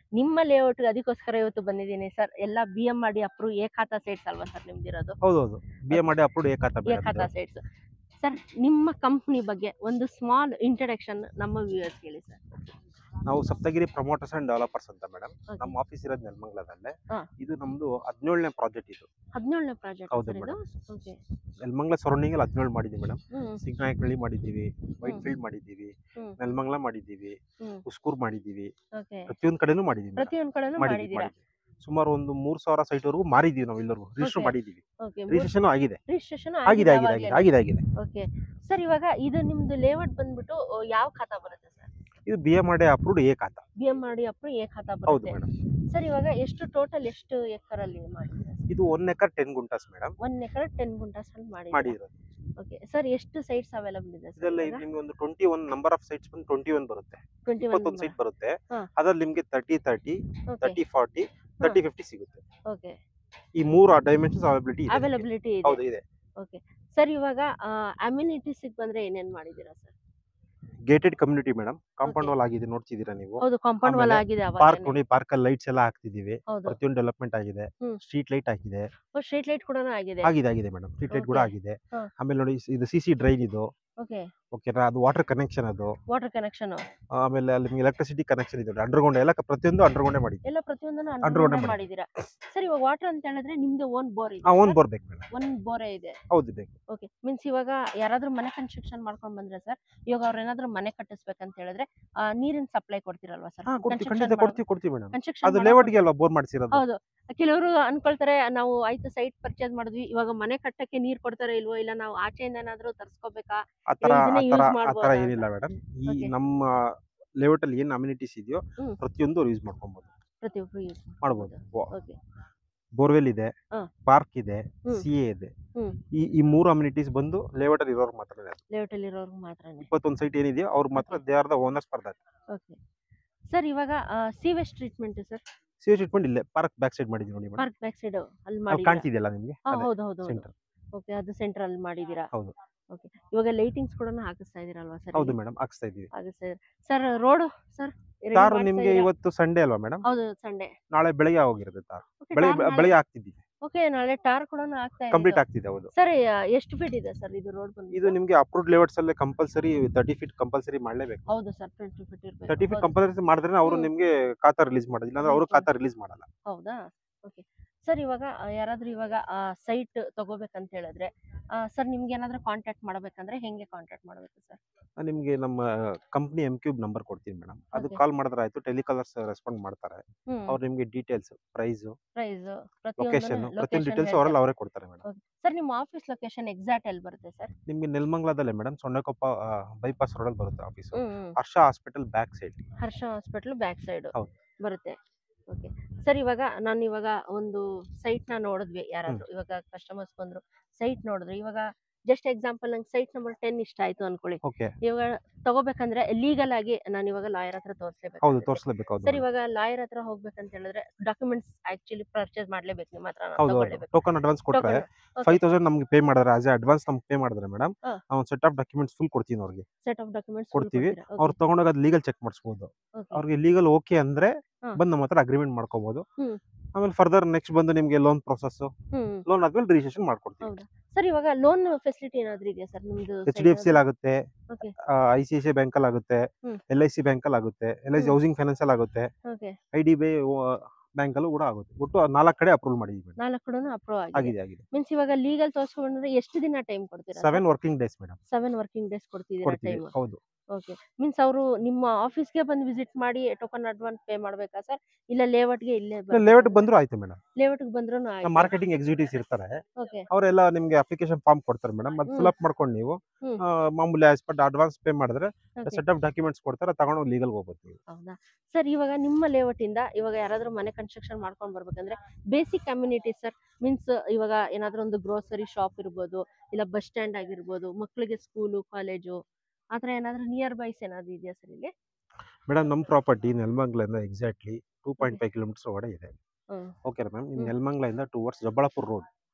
ನಿಮ್ಮ ಲೇಔಟ್ ಅದಕ್ಕೋಸ್ಕರ ಇವತ್ತು ಬಂದಿದ್ದೀನಿ ಸರ್ ಎಲ್ಲ B M R D approve Ekhata sites ಅಲ್ವಾ ಸರ್ ನಿಮ್ದಿರೋದು ಹೌದೌದು ಬಿ ಎ ಮಾಡಿ approved Ekhata Ekhata sites sir ನಿಮ್ಮ ಕಂಪ್ನಿ ಬಗ್ಗೆ ಒಂದು ಸ್ಮಾಲ್ ಇಂಟ್ರಡಕ್ಷನ್ ನಮ್ಮ ವ್ಯೂವರ್ಸ್ ಹೇಳಿ ಸರ್ ನಾವು ಸಪ್ತಗಿರಿ ಪ್ರಮೋಟರ್ಸ್ ಅಂಡ್ ಡೆವಲಪರ್ಸ್ ಅಂತ ಮೇಡಮ್ Okay. ನಮ್ಮ ಆಫೀಸ್ ಇರೋದು ನೆಲಮಂಗ್ಲದಲ್ಲೇ ಹಾ. ಇದು ನಮ್ದು ಹದಿನೇಳನೇ ಪ್ರಾಜೆಕ್ಟ್ ಇದು ಹದಿನೇಳನೇ ಪ್ರಾಜೆಕ್ಟ್ ಹೌದು ಸರ್ ಇದು madam. ಓಕೆ ನೆಲಮಂಗ್ಲ ಸರೌಂಡಿಂಗ್ ಅಲ್ಲಿ ಹದಿನೇಳು ಮಾಡಿದ್ದೀವಿ ಮೇಡಮ್ ಹ್ಮ್ ಸಿಗ್ನಾಯಕನಹಳ್ಳಿ ಮಾಡಿದ್ದೀವಿ ವೈಟ್ ಹ್ಮ್. ಫೀಲ್ಡ್ ಮಾಡಿದ್ದೀವಿ ಹ್ಮ್. ನೆಲಮಂಗ್ಲ ಮಾಡಿದ್ದೀವಿ ಹ್ಮ್ ಉಸ್ಕೂರ್ ಮಾಡಿದ್ದೀವಿ ಓಕೆ ಪ್ರತಿಯೊಂದು ಕಡೆನೂ ಮಾಡಿದ್ದೀವಿ madam. ಪ್ರತಿಯೊಂದು ಕಡೆನೂ ಮಾಡಿದ್ದೀವಿ ಮಾಡಿದ್ದೀರಾ ಮಾಡಿದ್ದೀವಿ. ಸುಮಾರು ಒಂದು ಮೂರ್ ಸಾವಿರ ಸೈಟ್ ವರೆಗೂ ಮಾರಿದೀವಿ ನಾವು ಎಲ್ಲರಿಗೂ ರಿಜಿಸ್ಟರ್ Okay. ಮಾಡಿದ್ದೀವಿ ಓಕೆ ರಿಜಿಸ್ಟ್ರೇಷನ್ ಆಗಿದೆ ರಿಜಿಸ್ಟ್ರೇಷನ್ ಆಗಿದೆ ಆಗಿದೆ ಆಗಿದೆ ಆಗಿದೆ ಆಗಿದೆ ಓಕೆ ಸರ್ ಇವಾಗ ಇದು ನಿಮ್ದು ಲೇಔಟ್ ಬಂದ್ಬಿಟ್ಟು ಆ, ಯಾವ ಖಾತಾ ಬರುತ್ತೆ ಸರ್ ಇದು ಬಿ ಎ ಮಾಡಿ approved Ekhata B M R D approve Ekhata ಹೌದು ಬರುತ್ತೆ ಮೇಡಮ್ ಸರ್ ಇವಾಗ ಎಷ್ಟು ಟೋಟಲ್ ಎಷ್ಟು ಎಕರಲ್ಲಿ ಮಾಡಿದ್ದೀರಾ ಇದು one acre ten guntas madam one acre ten guntas ಅಲ್ಲಿ ಮಾಡಿ ಮಾಡಿರೋದು ಓಕೆ ಸರ್ ಎಷ್ಟು ಸೈಟ್ಸ್ ಅವೈಲಬಲ್ ಇದೆ ಇದೆಲ್ಲ ಸರ್ ನಿಮ್ಗೆ ಒಂದು twenty one number of sites ಬಂದು ಟ್ವೆಂಟಿ ಒನ್ ಬರುತ್ತೆ ಟ್ವೆಂಟಿ ಒನ್ ಇಪ್ಪತ್ತೊಂದು ಸೈಟ್ ಬರುತ್ತೆ ಹಾ. ಅದ್ರಲ್ಲಿ ನಿಮ್ಗೆ thirty thirty okay thirty forty thirty fifty ಸಿಗುತ್ತೆ ಓಕೆ ಈ ಮೂರು ಡೈಮೆನ್ಷನ್ಸ್ ಅವೈಲಬಿಲಿಟಿ ಇದೆ ನಿಮ್ಗೆ. ಅವೈಲಬಿಲಿಟಿ ಹೌದು ಇದೆ ಇದೆ ಸರ್ ಇವಾಗ ಅಮ್ಯುನಿಟೀಸ್ ಬಂದ್ರೆ ಏನೇನ್ ಮಾಡಿದ್ದೀರಾ sir gated community madam compound Okay. Wall ಆಗಿದೆ ನೋಡ್ತಿದ್ದೀರಾ ನೀವು ಹೌದು ಕಾಂಪೌಂಡ್ ವಾಲ್ ಆಮೇಲೆ ಆಗಿದೆ ಪಾರ್ಕ್ ಅವಾಗ ನೋಡಿ ಪಾರ್ಕ್ ಅಲ್ಲಿ ಲೈಟ್ಸ್ ಎಲ್ಲ ಹಾಕ್ತಿದೀವಿ ಹೌದು ಪ್ರತಿಯೊಂದು ಡೆವಲಪ್ಮೆಂಟ್ ಆಗಿದೆ ಹ್ಮ್. ಸ್ಟ್ರೀಟ್ ಲೈಟ್ ಆಗಿದೆ ಸ್ಟ್ರೀಟ್ ಲೈಟ್ ಕೂಡ ಆಗಿದೆ ಆಗಿದೆ ಆಗಿದೆ ಮೇಡಮ್ ಸ್ಟ್ರೀಟ್ ಲೈಟ್ ಕೂಡ Okay. ಆಗಿದೆ ಹಾ. ಆಮೇಲೆ ನೋಡಿ ಇದು ಸಿ ಸಿ ಡ್ರೈನ್ ಇದು ಓಕೆ ಓಕೆನಾ ಅದು ವಾಟರ್ ಕನೆಕ್ಷನ್ ಅದು ವಾಟರ್ ಕನೆಕ್ಷನ್ ಆಮೇಲೆ ಅಲ್ಲಿ ನಿಮ್ಗೆ ಎಲೆಕ್ಟ್ರಿಸಿಟಿ ಕನೆಕ್ಷನ್ ಇದೆ ಅಂಡರ್ಗ್ರೌಂಡ್ ಎಲ್ಲ ಕ- ಪ್ರತಿಯೊಂದು ಅಂಡರ್ಗ್ರೌಂಡೇ ಮಾಡಿದ್ವಿ ಎಲ್ಲ ಪ್ರತಿಯೊಂದನ್ನು Underground ಅಂಡರ್ಗ್ರೌಂಡ್ ಮಾಡಿ. ಮಾಡಿದ್ದೀರಾ ಸರ್ ಇವಾಗ ವಾಟರ್ ಅಂತ ಹೇಳಿದ್ರೆ ನಿಮ್ದು ಓನ್ ಬೋರ್ ಇದೆ ಆ ಓನ್ ಬೋರ್ ಬೇಕು ಮೇಡಮ್ ಒನ್ ಬೋರೇ ಇದೆ ಹೌದು ಬೇಕು ಓಕೆ ಮೀನ್ಸ್ ಇವಾಗ ಯಾರಾದ್ರೂ ಮನೆ ಕನ್ಸ್ಟ್ರಕ್ಷನ್ ಮಾಡ್ಕೊಂಡ್ ಬಂದ್ರೆ ಸರ್ ಇವಾಗ ಅವ್ರ ಏನಾದ್ರೂ ಮನೆ ಕಟ್ಟಿಸ್ಬೇಕಂತ ಹೇಳಿದ್ರೆ ಆ, ನೀರಿನ ಸಪ್ಲೈ ಕೊಡ್ತೀರಲ್ವಾ ಸರ್ ಹಾ ಕೊಡ್ತೀವಿ ಖಂಡಿತ ಕೊಡ್ತೀವಿ ಕೊಡ್ತೀವಿ ಮೇಡಮ್ ಅದು ಕನ್ಸ್ಟ್ರಕ್ಷನ್ ಲೇಔಟ್ಗೆ ಅಲ್ವಾ ಬೋರ್ ಮಾಡಿಸಿರೋದು ಹೌದು ಕೆಲವರು ಅನ್ಕೊಳ್ತಾರೆ ನಾವು ಆಯ್ತು ಸೈಟ್ ಪರ್ಚೇಸ್ ಮಾಡಿದ್ವಿ ಇವಾಗ ಮನೆ ಕಟ್ಟಕ್ಕೆ ನೀರ್ ಕೊಡ್ತಾರೆ ಇಲ್ವೋ ಇಲ್ಲ ನಾವು ಆಚೆಯಿಂದ ಏನಾದ್ರೂ ತರ್ಸ್ಕೋಬೇಕಾ ಆ ತರ ಇದನ್ನೇ ಆ use ತರ ಆ ಮಾಡ್ಬೋದಾ ತರ ಅಂತ? ಏನಿಲ್ಲ ಮೇಡಮ್ ಈ Okay. ನಮ್ಮ ಲೇಔಟ್ ಅಲ್ಲಿ ಏನ್ ಅಮ್ಯುನಿಟೀಸ್ ಇದೆಯೋ ಹ್ಮ್. ಪ್ರತಿಯೊಂದು ಯೂಸ್ ಮಾಡ್ಕೊಬಹುದು ಪ್ರತಿಯೊಬ್ರು ಯೂಸ್ ಮಾಡ್ಬೋದು ಓಕೆ ಬೋರ್ವೆಲ್ ಇದೆ ಹಾ. ಪಾರ್ಕ್ ಇದೆ ಹ್ಮ್. ಸಿ ಎ ಇದೆ ಹ್ಮ್. ಈ ಈ ಮೂರು ಅಮ್ಯುನಿಟೀಸ್ ಬಂದು ಲೇಔಟ್ ಅಲ್ಲಿ ಇರೋರ್ಗೆ ಮಾತ್ರ ಲೇಔಟ್ ಅಲ್ಲಿ ಇರೋರ್ಗೆ ಮಾತ್ರನೇ ಇಪ್ಪತ್ತೊಂದು ಸೈಟ್ ಏನಿದೆಯೋ ಅವ್ರಿಗೆ ಮಾತ್ರ Okay. They are the owners for that okay sir ಇವಾಗ ಸೀವೇಜ್ ಟ್ರೀಟ್ಮೆಂಟ್ ಸರ್ ಸಿಎ ಟ್ರೀಟ್ಮೆಂಟ್ ಇಲ್ಲೇ ಪಾರ್ಕ್ ಬ್ಯಾಕ್ ಸೈಡ್ ಮಾಡಿದ್ವಿ ನೋಡಿ ಮೇಡಮ್ ಪಾರ್ಕ್ ಬ್ಯಾಕ್ ಸೈಡ್ ಅಲ್ಲಿ ಅಲ್ಲಿ ಮಾಡಿ ಕಾಣ್ತಿದೆಯಲ್ಲ ನಿಮ್ಗೆ ಹಾ ಅದೇ ಹೌದು ಹೌದು ಹೌದು ಸೆಂಟರ್ ಓಕೆ ಅದು ಸೆಂಟರ್ ಅಲ್ಲಿ ಮಾಡಿದೀರಾ ಹೌದು. ಓಕೆ ಇವಾಗ ಲೈಟಿಂಗ್ಸ್ ಕೂಡ ಹಾಕಿಸ್ತಾ ಇದೀರಲ್ವಾ ಸರ್ ಹೌದು ಮೇಡಮ್ ಹಾಕ್ಸ್ತಾ ಇದೀವಿ ಹಾಕಿಸ್ತಾ ಇದ್ದೀರಾ ಸರ್ ರೋಡ್ ಸರ್ ತಾರು ನಿಮ್ಗೆ ಇವತ್ತು ಸಂಡೇ ಅಲ್ವಾ ಮೇಡಮ್ ಹೌದು ಸಂಡೇ ನಾಳೆ ಬೆಳಗ್ಗೆ ಹೋಗಿರುತ್ತೆ ತಾರು ಬೆಳಗ್ಗೆ ಬೆಳಗ್ಗೆ ಆಗ್ತಿದ್ದೀವಿ ಓಕೆ ನಾಳೆ ಟಾರ್ ಕೂಡ ಆಗ್ತಾ ಕಂಪ್ಲೀಟ್ ಆಗ್ತಿದೆ ಹೌದು ಸರ್ ಎಷ್ಟು ಫೀಟ್ ಇದೆ ಸರ್ ಇದು ರೋಡ್ ಬಂದು ಇದು ನಿಮ್ಗೆ ಅಪ್ರೂವ್ಡ್ ಲೇಔಟ್ಸ್ ಅಲ್ಲಿ ಕಂಪಲ್ಸರಿ ತರ್ಟಿ ಫೀಟ್ ಕಂಪಲ್ಸರಿ ಮಾಡಲೇಬೇಕು ಹೌದು ಸರ್ ಟ್ವೆಂಟಿ ಫೀಟ್ ಇರಬೇಕು ತರ್ಟಿ ಫೀಟ್ ಕಂಪಲ್ಸರಿ ಮಾಡಿದ್ರೆ ಅವರು ಹ್ಮ್. ನಿಮ್ಗೆ ಖಾತಾ ರಿಲೀಸ್ ಮಾಡೋದು ಇಲ್ಲಾಂದ್ರೆ ಅವರು Okay. ಖಾತಾ ರಿಲೀಸ್ ಮಾಡಲ್ಲ ಹೌದಾ ಓಕೆ ಸರ್ ಇವಾಗ ಆ, ಯಾರಾದ್ರೂ ಇವಾಗ ಸೈಟ್ ತಗೋಬೇಕಂತ ಹೇಳಿದ್ರೆ ಸರ್ ನಿಮ್ಗೆ ಏನಾದ್ರೂ ಕಾಂಟ್ಯಾಕ್ಟ್ ಮಾಡ್ಬೇಕಂದ್ರೆ ಹೆಂಗೆ ಕಾಂಟ್ಯಾಕ್ಟ್ ಮಾಡಬೇಕು ಸರ್ ನಿಮ್ಗೆ ನಮ್ಮ ಕಂಪ್ನಿ ಎಂ ಕ್ಯೂಬ್ ನಂಬರ್ ಕೊಡ್ತೀನಿ ಮೇಡಮ್ ಅದು Okay. ಕಾಲ್ ಮಾಡಿದ್ರೆ ಆಯ್ತು ಟೆಲಿಕಾಲರ್ಸ್ ರೆಸ್ಪಾಂಡ್ ಮಾಡ್ತಾರೆ ಹ್ಮ್ ಅವ್ರು ನಿಮ್ಗೆ ಡೀಟೇಲ್ಸ್ ಪ್ರೈಸ್ ಪ್ರೈಸ್ ಲೊಕೇಶನ್ ಪ್ರತಿಯೊಂದು ಡೀಟೇಲ್ಸ್ ಅವರೆಲ್ಲ ಅವರೇ ಕೊಡ್ತಾರೆ ಮೇಡಮ್ ಸರ್ ನಿಮ್ಮ ಆಫೀಸ್ ಲೊಕೇಶನ್ ಎಕ್ಸಾಕ್ಟ್ ಎಲ್ಲಿ ಬರುತ್ತೆ ಸರ್ ನಿಮ್ಗೆ ನೆಲಮಂಗ್ಲದಲ್ಲೇ ಮೇಡಮ್ ಸೊಂಡಕೊಪ್ಪ ಬೈಪಾಸ್ ರೋಡಲ್ಲಿ ಬರುತ್ತೆ ಆಫೀಸ್ ಹ್ಮ್ Harsha hospital back side Harsha hospital back side ಹೌದು. ಬರುತ್ತೆ ಓಕೆ ಸರ್ ಇವಾಗ ನಾನು ಇವಾಗ ಒಂದು ಸೈಟ್ ನ ನೋಡಿದ್ವಿ ಯಾರಾದ್ರೂ ಇವಾಗ ಕಸ್ಟಮರ್ಸ್ ಬಂದ್ರು ಸೈಟ್ ನೋಡಿದ್ರು ಇವಾಗ ಜಸ್ಟ್ ಎಕ್ಸಾಂಪಲ್ ನಂಗೆ ಸೈಟ್ ನಂಬರ್ ಟೆನ್ ಇಷ್ಟ ಆಯ್ತು ಅನ್ಕೊಳ್ಳಿ ಓಕೆ ಇವಾಗ ತಗೋಬೇಕಂದ್ರೆ ಲೀಗಲ್ ಆಗಿ ನಾನು ಇವಾಗ ಲಾಯರ್ ಹತ್ರ ತೋರಿಸ್ಲೇಬೇಕು ಹೌದು ತೋರಿಸ್ಲೇಬೇಕು ಹೌದು ಸರ್ madam. ಇವಾಗ ಲಾಯರ್ ಹತ್ರ ಹೋಗ್ಬೇಕಂತ ಹೇಳಿದ್ರೆ ಡಾಕ್ಯುಮೆಂಟ್ಸ್ ಆಕ್ಚುಲಿ ಪರ್ಚೇಸ್ ಮಾಡ್ಲೇಬೇಕು ನಿಮ್ಮ ಹತ್ರ ನಾನು ಹೌದು ಹೌದು ತಗೊಳ್ಳೇಬೇಕು ಟೋಕನ್ ಅಡ್ವಾನ್ಸ್ ಕೊಟ್ರೆ Okay. ಫೈವ್ ತೌಸಂಡ್ ನಮ್ಗೆ ಪೇ ಮಾಡಿದ್ರೆ ಆಸ್ ಎ ಅಡ್ವಾನ್ಸ್ ನಮ್ಗೆ ಪೇ ಮಾಡಿದ್ರೆ ಮೇಡಮ್ ಹಾ. ಒಂದು ಸೆಟ್ ಆಫ್ ಡಾಕ್ಯುಮೆಂಟ್ಸ್ ಫುಲ್ ಕೊಡ್ತೀನಿ ಅವ್ರಿಗೆ ಸೆಟ್ ಆಫ್ ಡಾಕ್ಯುಮೆಂಟ್ಸ್ ಕೊಡ್ತೀವಿ. ಅವ್ರು ತಗೊಂಡೋಗ ಅದು ಲೀಗಲ್ ಚೆಕ್ ಮಾಡಿಸ್ಬೋದು ಅವ್ರಿಗೆ ಲೀಗಲ್ ಓಕೆ ಅಂದ್ರೆ ಹಾ. ಬಂದು ನಮ್ಮ ಹತ್ರ ಅಗ್ರಿಮೆಂಟ್ ಮಾಡ್ಕೋಬಹುದು ಹ್ಮ್. ಆಮೇಲೆ ಫರ್ದರ್ ನೆಕ್ಸ್ಟ್ ಬಂದು ನಿಮ್ಗೆ ಲೋನ್ ಪ್ರೊಸೆಸ್ ಹ್ಮ್ ಲೋನ್ ಆದ್ಮೇಲೆ ರಿಜಿಸ್ಟ್ರೇಷನ್ ಮಾಡ್ಕೊಡ್ತೀವಿ ಹೌದಾ ಸರ್ ಇವಾಗ ಲೋನ್ ಫೆಸಿಲಿಟಿ ಏನಾದ್ರೂ ಇದೆಯಾ ಸರ್ ನಿಮ್ದು ಎಚ್ ಡಿ ಎಫ್ ಸಿ ಆಗುತ್ತೆ okay I C I C bank ಅಲ್ಲಿ ಆಗುತ್ತೆ ಹ್ಮ್. ಎಲ್ ಐ ಸಿ ಬ್ಯಾಂಕ್ ಅಲ್ಲಿ ಆಗುತ್ತೆ ಎಲ್ ಐ ಸಿ ಹ್ಮ್. ಹೌಸಿಂಗ್ ಫೈನಾನ್ಸ್ ಅಲ್ಲಿ ಆಗುತ್ತೆ okay I D B bank ಅಲ್ಲೂ ಕೂಡ ಆಗುತ್ತೆ ಒಟ್ಟು ನಾಲ್ಕು ಕಡೆ ಅಪ್ರೂವ್ ಮಾಡಿದೀವಿ ನಾಲ್ಕು ಕೂಡ ಅಪ್ರೂವ್ ಆಗಿದೆ ಆಗಿದೆ ಆಗಿದೆ ಮೀನ್ಸ್ ಇವಾಗ ಲೀಗಲ್ ತೋರಿಸ್ಕೊಂಡ್ರೆ ಎಷ್ಟು ದಿನ ಟೈಮ್ ಕೊಡ್ತೀರಾ seven working days madam seven working days ಕೊಡ್ತಿದ್ದೀರಾ ಕೊಡ್ತೀವಿ ಟೈಮ್ ಹೌದು ಓಕೆ ಮೀನ್ಸ್ ಅವರು ನಿಮ್ಮ ಆಫೀಸ್ಗೆ ಬಂದು ವಿಸಿಟ್ ಮಾಡಿ ಟೋಕನ್ ಅಡ್ವಾನ್ಸ್ ಪೇ ಮಾಡ್ಬೇಕಾ ಸರ್ ಇಲ್ಲ ಲೇಔಟ್ಗೆ ಇಲ್ಲೇ ಲೇಔಟ್ ಬಂದ್ರು ಆಯ್ತು ಮೇಡಮ್ ಲೇಔಟ್ಗೆ ಬಂದ್ರು ಮಾರ್ಕೆಟಿಂಗ್ ಎಕ್ಸಿಕ್ಯೂಟಿವ್ಸ್ ಇರ್ತಾರೆ ಓಕೆ ಅವರೆಲ್ಲ ನಿಮ್ಗೆ ಅಪ್ಲಿಕೇಶನ್ ಫಾರ್ಮ್ ಕೊಡ್ತಾರೆ ಮೇಡಮ್ ಅದು ಹ್ಮ್. ಫಿಲ್ ಅಪ್ ಮಾಡ್ಕೊಂಡು ನೀವು ಹ್ಮ್. ಆ, ಮಾಮೂಲಿ ಆಸ್ ಪಟ್ ಅಡ್ವಾನ್ಸ್ ಪೇ ಮಾಡಿದ್ರೆ ಓಕೆ ಸೆಟ್ ಆಫ್ ಡಾಕ್ಯುಮೆಂಟ್ಸ್ ಕೊಡ್ತಾರೆ ತಗೊಂಡು ಲೀಗಲ್ ಹೋಗ್ಬೋದು ನೀವು ಹೌದಾ ಸರ್ ಇವಾಗ ನಿಮ್ಮ ಲೇಔಟ್ ಇಂದ ಇವಾಗ ಯಾರಾದ್ರೂ ಮನೆ ಕನ್ಸ್ಟ್ರಕ್ಷನ್ ಮಾಡ್ಕೊಂಡು ಬರ್ಬೇಕಂದ್ರೆ ಬೇಸಿಕ್ ಕಮ್ಯುನಿಟಿ ಸರ್ ಮೀನ್ಸ್ ಇವಾಗ ಏನಾದ್ರೂ ಒಂದು ಗ್ರೋಸರಿ ಶಾಪ್ ಇರ್ಬೋದು ಇಲ್ಲ ಬಸ್ ಸ್ಟ್ಯಾಂಡ್ ಆಗಿರ್ಬೋದು ಮಕ್ಕಳಿಗೆ ಸ್ಕೂಲು ಕಾಲೇಜು ಆ ಥರ ಏನಾದ್ರೂ ನಿಯರ್ ಬೈಸ್ ಏನಾದ್ರು ಇದೆಯಾ ಸರ್ ಇಲ್ಲಿ ಮೇಡಮ್ ನಮ್ಮ ಪ್ರಾಪರ್ಟಿ ನೆಲಮಂಗ್ಲಿಂದ exactly two point five kilometres ಒಳಗಡೆ ಇದೆ ಹ್ಮ್. ಓಕೆ ಮ್ಯಾಮ್ ಹ್ಮ್. ನೆಲಮಂಗ್ಲಿಂದ ಟುವರ್ಡ್ಸ್ ಜಬ್ಬಳಾಪುರ ರೋಡ್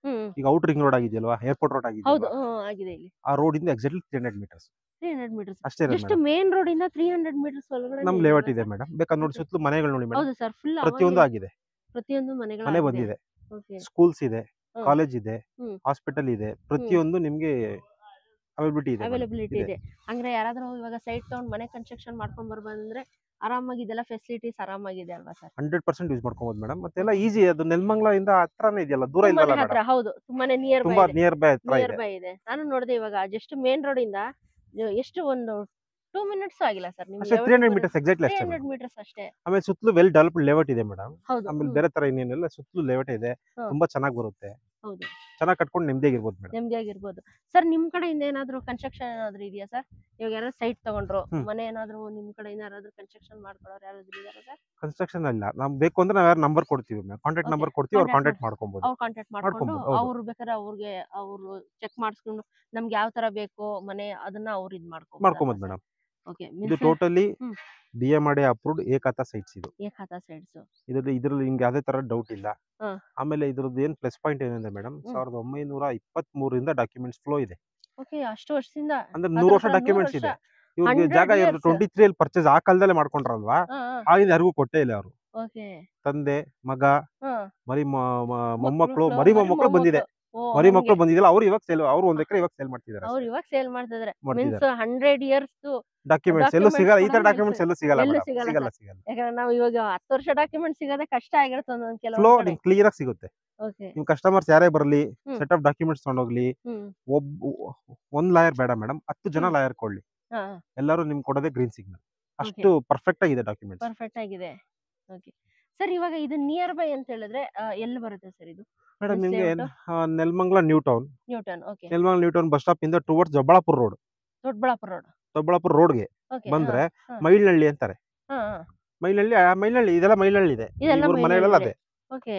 ಹ್ಮ್ ಈಗ ಔಟ್ ರಿಂಗ್ ರೋಡ್ ಆಗಿದೆಯಲ್ವಾ ಏರ್ಪೋರ್ಟ್ ರೋಡ್ ಹೌದು ಆಗಿದೆಯಲ್ವಾ ಹ್ಮ್, ಆಗಿದೆ ಇಲ್ಲಿ ಆ ರೋಡ್ ಇಂದ exactly three hundred metres three hundred metres ಅಷ್ಟೇ ಇರೋದು ಜಸ್ಟ್ ಮೇಡಮ್ ಮೇನ್ ರೋಡ್ ಇಂದ ತ್ರೀ ಹಂಡ್ರೆಡ್ ಮೀಟರ್ಸ್ ಒಳಗಡೆ ನಮ್ ಲೇಔಟ್ ಇದೆ ಮೇಡಮ್ ಬೇಕಾದ್ರೆ ನೋಡಿ Okay. ಸುತ್ತಲೂ ಮನೆಗಳು ನೋಡಿ ಮೇಡಮ್ ಹೌದು ಸರ್ ಫುಲ್ ಪ್ರತಿಯೊಂದು ಆಗಿದೆ ಪ್ರತಿಯೊಂದು ಮನೆಗಳು ಮನೆ ಬಂದಿದೆ ಓಕೆ ಸ್ಕೂಲ್ಸ್ ಇದೆ ಹ್ಮ್. ಕಾಲೇಜ್ ಇದೆ ಹ್ಮ್. ಹಾಸ್ಪಿಟಲ್ ಇದೆ ಪ್ರತಿಯೊಂದು ನಿಮ್ಗೆ ಅವೈಲಬಿಲಿಟಿ ಇದೆ madam. ಅವೈಲಬಿಲಿಟಿ ಇದೆ. ಇದೆ ಅಂದ್ರೆ ಯಾರಾದ್ರೂ ಇವಾಗ ಸೈಟ್ ತಗೊಂಡ್ ಮನೆ ಕನ್ಸ್ಟ್ರಕ್ಷನ್ ಮಾಡ್ಕೊಂಡ್ ಬರ್ಬಂದ್ರೆ ಆರಾಮಾಗಿ ಇದೆಲ್ಲ ಫೆಸಿಲಿಟೀಸ್ ಆರಾಮಾಗಿದೆ ಅಲ್ವಾ ಸರ್ ಹಂಡ್ರೆಡ್ ಪರ್ಸೆಂಟ್ ಯೂಸ್ ಮಾಡ್ಕೊಬೋದು ಮೇಡಮ್ ಮತ್ತೆಲ್ಲ ಈಸಿ ಅದು ನೆಲಮಂಗ್ಲ ಇಂದ ಹತ್ರನೇ ಇದೆಯಲ್ಲ ದೂರ ತುಂಬಾನೇ ಇಲ್ಲಲ್ಲ ಹತ್ರ ಮೇಡಮ್ ಹೌದು ತುಂಬಾನೇ ನಿಯರ್ ಬೈ ತುಂಬಾ ನಿಯರ್ ಬೈ ಹತ್ರ ನಿಯರ್ ಇದೆ ಬೈ ಇದೆ ನಾನು ನೋಡಿದೆ ಇವಾಗ ಜಸ್ಟ್ ಮೇನ್ ರೋಡ್ ಇಂದ ಜ- ಎಷ್ಟು ಒಂದು ಟೂ ಮಿನಿಟ್ಸ್ ಆಗಿಲ್ಲ ಸರ್ ಅಷ್ಟೇ three hundred metres exactly three ಅಷ್ಟೇ ಹಂಡ್ರೆಡ್ madam. ಮೀಟರ್ಸ್ ಅಷ್ಟೇ ಆಮೇಲೆ ಸುತ್ತಲೂ ವೆಲ್ ಡೆವಲಪ್ಡ್ ಲೇಔಟ್ ಇದೆ ಮೇಡಮ್ ಹೌದು ಆಮೇಲೆ ಹ್ಮ್, ಬೇರೆ ತರ ಏನೇನಿಲ್ಲ ಸುತ್ತಲೂ ಲೇಔಟ್ ಇದೆ ಹ್ಮ್. ತುಂಬಾ ಚೆನ್ನಾಗಿ ಬರುತ್ತೆ ಹೌದು ಚೆನ್ನಾಗಿ ಕಟ್ಕೊಂಡು ನೆಮ್ಮದಿಯಾಗಿರ್ಬೋದು ಮೇಡಮ್ ನೆಮ್ಮದಿಯಾಗಿರ್ಬೋದು ಸರ್ ನಿಮ್ ಕಡೆಯಿಂದ ಏನಾದ್ರು ಕನ್ಸ್ಟ್ರಕ್ಷನ್ ಏನಾದ್ರು ಇದೆಯಾ ಸರ್ ಇವಾಗ ಯಾರು ಸೈಟ್ ತಗೊಂಡ್ರು ಹ್ಮ್. ಮನೆ ಏನಾದ್ರು ನಿಮ್ ಕಡೆಯಿಂದ ಯಾರಾದ್ರೂ ಕನ್ಸ್ಟ್ರಕ್ಷನ್ ಮಾಡ್ಕೊಳ್ಳೋರು ಯಾರಾದ್ರೂ ಇದಾರೆ ಸರ್ ಕನ್ಸ್ಟ್ರಕ್ಷನ್ ಇಲ್ಲ ನಮ್ ಬೇಕು ಅಂದ್ರೆ ನಾವ್ ಯಾರು ನಂಬರ್ ಕೊಡ್ತೀವಿ ಕಾಂಟ್ಯಾಕ್ಟ್ Okay. ನಂಬರ್ ಕೊಡ್ತೀವಿ ಅವ್ರು Contact ಕಾಂಟ್ಯಾಕ್ಟ್ ಮಾಡ್ಕೊಬೋದು ಅವ್ರು ಕಾಂಟ್ಯಾಕ್ಟ್ ಮಾಡ್ಕೊಂಡು ಮಾಡ್ಕೊಬೋದು, ಹೌದು. ಅವ್ರು ಬೇಕಾದ್ರೆ ಅವ್ರಿಗೆ ಅವ್ರು ಚೆಕ್ ಮಾಡಿಸ್ಕೊಂಡು ನಮ್ಗೆ ಯಾವ ತರ ಬೇಕು ಮನೆ ಅದನ್ನ ಅವ್ರು ಇದ್ ಮಾಡ್ಕೊಂಡು ಮಾಡ್ಕೊಬೋದು ಮೇಡಮ್ ಓಕೆ ಇದು ಟೋಟಲಿ ಹ್ಮ್. ಡಿ ಎಂ ಆರ್ ಅಪ್ರೂವ್ಡ್ ಏಕಾತ ಸೈಟ್ಸ್ ಇದು ಏಕಾತ ಸೈಡ್ಸ್ ಇದ್ರಲ್ಲಿ ಇದ್ರಲ್ಲಿ ನಿಮ್ಗೆ ಯಾವುದೇ ತರ ಡೌಟ್ ಇಲ್ಲ ಹಾ. ಆಮೇಲೆ ಇದ್ರದ್ದು ಏನ್ ಪ್ಲಸ್ ಪಾಯಿಂಟ್ ಏನಂದ್ರೆ ಮೇಡಮ್ ಹ್ಮ್. ಸಾವಿರದ ಒಂಬೈನೂರ ಇಪ್ಪತ್ತ್ ಮೂರರಿಂದ ಡಾಕ್ಯುಮೆಂಟ್ಸ್ ಫ್ಲೋ ಇದೆ ಓಕೆ ಅಷ್ಟು ವರ್ಷದಿಂದ ಅಂದ್ರೆ ಅದ್ರ ನೂರು ವರ್ಷ ಹತ್ರ ನೂರು ಡಾಕ್ಯುಮೆಂಟ್ಸ್ ಇದೆ ವರ್ಷ. ಇವ್ರಿಗೆ 100 ಜಾಗ years. ಟ್ವೆಂಟಿ ತ್ರೀ ಅಲ್ಲಿ ಪರ್ಚೇಸ್ ಆ ಕಾಲದಲ್ಲೇ ಮಾಡ್ಕೊಂಡ್ರಲ್ವಾ ಆಗಿಂದ ಯಾರಿಗೂ ಕೊಟ್ಟೇ ಇಲ್ಲ ಅವರು ಓಕೆ ತಂದೆ ಮಗ ಹಾ ಮರಿ ಮ- ಮ- ಮಕ್ಳು, ಮೊಮ್ಮಕ್ಕಳು ಮಕ್ಳು, ಮರಿ ಮರಿ ಮೊಮ್ಮಕ್ಕಳು ಬಂದಿದೆ ಓ, ಮರಿ ಹಂಗೆ. ಮಕ್ಕಳು ಬಂದಿದ್ದಿಲ್ಲ ಅವ್ರು ಇವಾಗ ಸೇಲ್ ಅವ್ರು ಒಂದ್ ಎಕರೆ ಇವಾಗ ಸೇಲ್ ಮಾಡ್ತಿದ್ದಾರೆ ಅವ್ರು ಇವಾಗ ಸೇಲ್ ಮಾಡ್ತಾ ಇದಾರೆ ಮಾಡ್ತಿದ್ದಾರೆ ಮೀನ್ಸ್ ಹಂಡ್ರೆಡ್ ಇಯರ್ಸ್ ಡಾಕ್ಯುಮೆಂಟ್ಸ್ ಎಲ್ಲೂ documents ಸಿಗಲ್ಲ ಈ ತರ ಕೂಡ ಡಾಕ್ಯುಮೆಂಟ್ಸ್ ಎಲ್ಲೂ ಸಿಗಲ್ಲ ಎಲ್ಲೂ madam. ಸಿಗಲ್ಲ ಸಿಗಲ್ಲ ಸಿಗಲ್ಲ ಯಾಕಂದ್ರೆ ನಾವು ಇವಾಗ ಹತ್ತು ವರ್ಷ ಡಾಕ್ಯುಮೆಂಟ್ ಸಿಗೋದೇ ಕಷ್ಟ ಆಗಿರುತ್ತೆ ಒಂದೊಂದ್ ಫ್ಲೋ ಕೆಲವು ನಿಮ್ಗೆ ಕ್ಲಿಯರ್ ಆಗಿ ಸಿಗುತ್ತೆ ಓಕೆ ನಿಮ್ ಕಸ್ಟಮರ್ಸ್ ಯಾರೇ ಬರಲಿ ಹ್ಮ್. ಸೆಟ್ ಆಫ್ ಡಾಕ್ಯುಮೆಂಟ್ಸ್ ತಗೊಂಡೋಗ್ಲಿ ಹ್ಮ್ ಒಬ್ಬ ಒಂದ್ ಲಾಯರ್ ಬೇಡ ಮೇಡಮ್ ಹತ್ತು ಜನ ಹ್ಮ್. ಲಾಯರ್ ಕೊಡ್ಲಿ ಹಾ ಎಲ್ಲರೂ ನಿಮ್ಗೆ ಕೊಡೋದೇ ಗ್ರೀನ್ ಸಿಗ್ನಲ್ ಅಷ್ಟು ಪರ್ಫೆಕ್ಟ್ ಆಗಿದೆ ಡಾಕ್ಯುಮೆಂಟ್ಸ್ ಪರ್ಫೆಕ್ಟ್ ಆಗಿದೆ ಓಕೆ ಸರ್ ಇವಾಗ ಇದು ನಿಯರ್ ಬೈ ಅಂತ ಹೇಳಿದ್ರೆ ಆ, ಎಲ್ಲಿ ಬರುತ್ತೆ ಸರ್ ಇದು ಮೇಡಮ್ Yes, ನಿಮ್ಗೆ layout. ಆ, Nelamangala new town new town okay Nelamangala new town bus stop ಇಂದ towards Doddaballapura road Doddaballapura road Doddaballapura ರೋಡ್ಗೆ ಓಕೆ ಬಂದ್ರೆ ಹಾ. ಮೈಲ್ನಳ್ಳಿ ಅಂತಾರೆ ಹಾ ಹಾ ಮೈಲ್ನಳ್ಳಿ ಆ ಮೈಲ್ನಳ್ಳಿ ಇದೆಲ್ಲ ಮೈಲ್ನಳ್ಳಿ ಇದೆ ಇದೆಲ್ಲ ಇವ್ರ ಮನೆಗಳೆಲ್ಲ ಅದೇ ಓಕೆ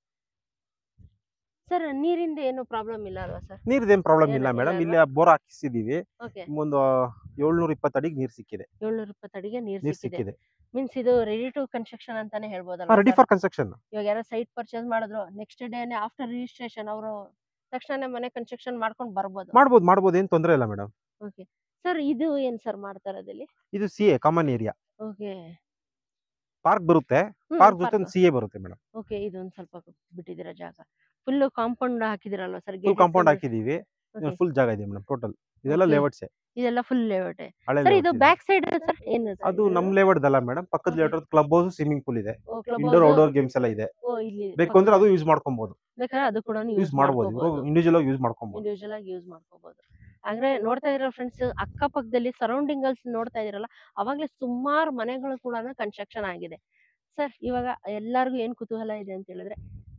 ಸರ್ ನೀರಿಂದ ಏನು ಪ್ರಾಬ್ಲಮ್ ಇಲ್ಲ ಅಲ್ವಾ ಸರ್ ನೀರ್ದೇನ್ ಪ್ರಾಬ್ಲಮ್ ಇಲ್ಲ ಏನು ಮೇಡಮ್ ಇಲ್ಲ ಇಲ್ಲಿ ಬೋರ್ ಹಾಕಿಸಿದೀವಿ ಓಕೆ ಒಂದು ಏಳ್ನೂರ ಇಪ್ಪತ್ತು ಅಡಿಗೆ ನೀರ್ ಸಿಕ್ಕಿದೆ ಏಳ್ನೂರ ಇಪ್ಪತ್ತು ಅಡಿಗೆ ನೀರು ನೀರ್ ಸಿಕ್ಕಿದೆ ಸಿಕ್ಕಿದೆ ಮೀನ್ಸ್ ಇದು ರೆಡಿ ಟು ಕನ್ಸ್ಟ್ರಕ್ಷನ್ ಅಂತಾನೆ ಹೇಳ್ಬೋದಲ್ಲ ರೆಡಿ sir? ಫಾರ್ ಕನ್ಸ್ಟ್ರಕ್ಷನ್ ಇವಾಗ ಯಾರೋ ಸೈಟ್ ಪರ್ಚೇಸ್ ಮಾಡಿದ್ರು ನೆಕ್ಸ್ಟ್ ಡೇನೆ ಆಫ್ಟರ್ ರಿಜಿಸ್ಟ್ರೇಷನ್ ಅವರು ತಕ್ಷಣ ಮನೆ ಕನ್ಸ್ಟ್ರಕ್ಷನ್ ಮಾಡ್ಕೊಂಡು ಬರ್ಬೋದು ಮಾಡ್ಬೋದು ಮಾಡ್ಬೋದು ಏನ್ ತೊಂದ್ರೆ ಇಲ್ಲ ಮೇಡಮ್ ಓಕೆ ಸರ್ ಇದು ಏನ್ ಸರ್ ಮಾಡ್ತಾ ಇರೋದಲ್ಲಿ ಇದು C A common area okay park ಬರುತ್ತೆ ಪಾರ್ಕ್ ಜೊತೆ ಒಂದು ಸಿ ಎ ಬರುತ್ತೆ ಮೇಡಮ್ ಓಕೆ ಇದೊಂದು ಸ್ವಲ್ಪ ಬಿಟ್ಟಿದ್ದೀರಾ ಜಾಗ ಫುಲ್ ಕಾಂಪೌಂಡ್ ಹಾಕಿದಿರಲ್ವಾ ಸರ್ ಫುಲ್ ಕಾಂಪೌಂಡ್ ಹಾಕಿದೀವಿ ಫುಲ್ ಜಾಗ ಇದೆ ಮೇಡಮ್ ಟೋಟಲ್ ಇದೆಲ್ಲ Okay. ಲೇಔಟ್ಸ್ ಇದೆಲ್ಲ ಫುಲ್ ಲೇಔಟ್ ಹಳೆ ಸರ್ ಇದು layouts ಇದೆ. ಬ್ಯಾಕ್ ಸೈಡ್ ಸರ್ ಏನು sir ಅದು ಇದು? ನಮ್ ಲೇಔಟ್ ಅಲ್ಲ ಮೇಡಮ್ ಪಕ್ಕದ Okay. Layout club house swimming pool ಇದೆ ಓ, club indoor house. Outdoor games ಎಲ್ಲ ಇದೆ ಓ ಇಲ್ಲಿ ಬೇಕು ಅಂದ್ರೆ ಅದು ಯೂಸ್ ಮಾಡ್ಕೊಬಹುದು ಬೇಕಾದ್ರೆ ಅದು ಕೂಡ ಯೂಸ್ ಮಾಡಬಹುದು ಇಂಡಿವಿಜುವಲ್ ಆಗಿ ಯೂಸ್ ಮಾಡ್ಕೊಬಹುದು ಇಂಡಿವಿಜುವಲ್ ಆಗಿ ಯೂಸ್ ಮಾಡ್ಕೋಬಹುದು ಅಂದ್ರೆ ನೋಡ್ತಾ ಇರೋ ಫ್ರೆಂಡ್ಸ್ ಅಕ್ಕಪಕ್ಕದಲ್ಲಿ ಸರೌಂಡಿಂಗ್ ಅಲ್ಲಿ ನೋಡ್ತಾ ಇದೀರಲ್ಲ ಅವಾಗ್ಲೇ ಸುಮಾರು ಮನೆಗಳು ಕೂಡ ಕನ್ಸ್ಟ್ರಕ್ಷನ್ ಆಗಿದೆ ಸರ್ ಇವಾಗ ಎಲ್ಲರಿಗೂ ಏನ್ ಕುತೂಹಲ ಇದೆ ಅಂತ ಹೇಳಿದ್ರೆ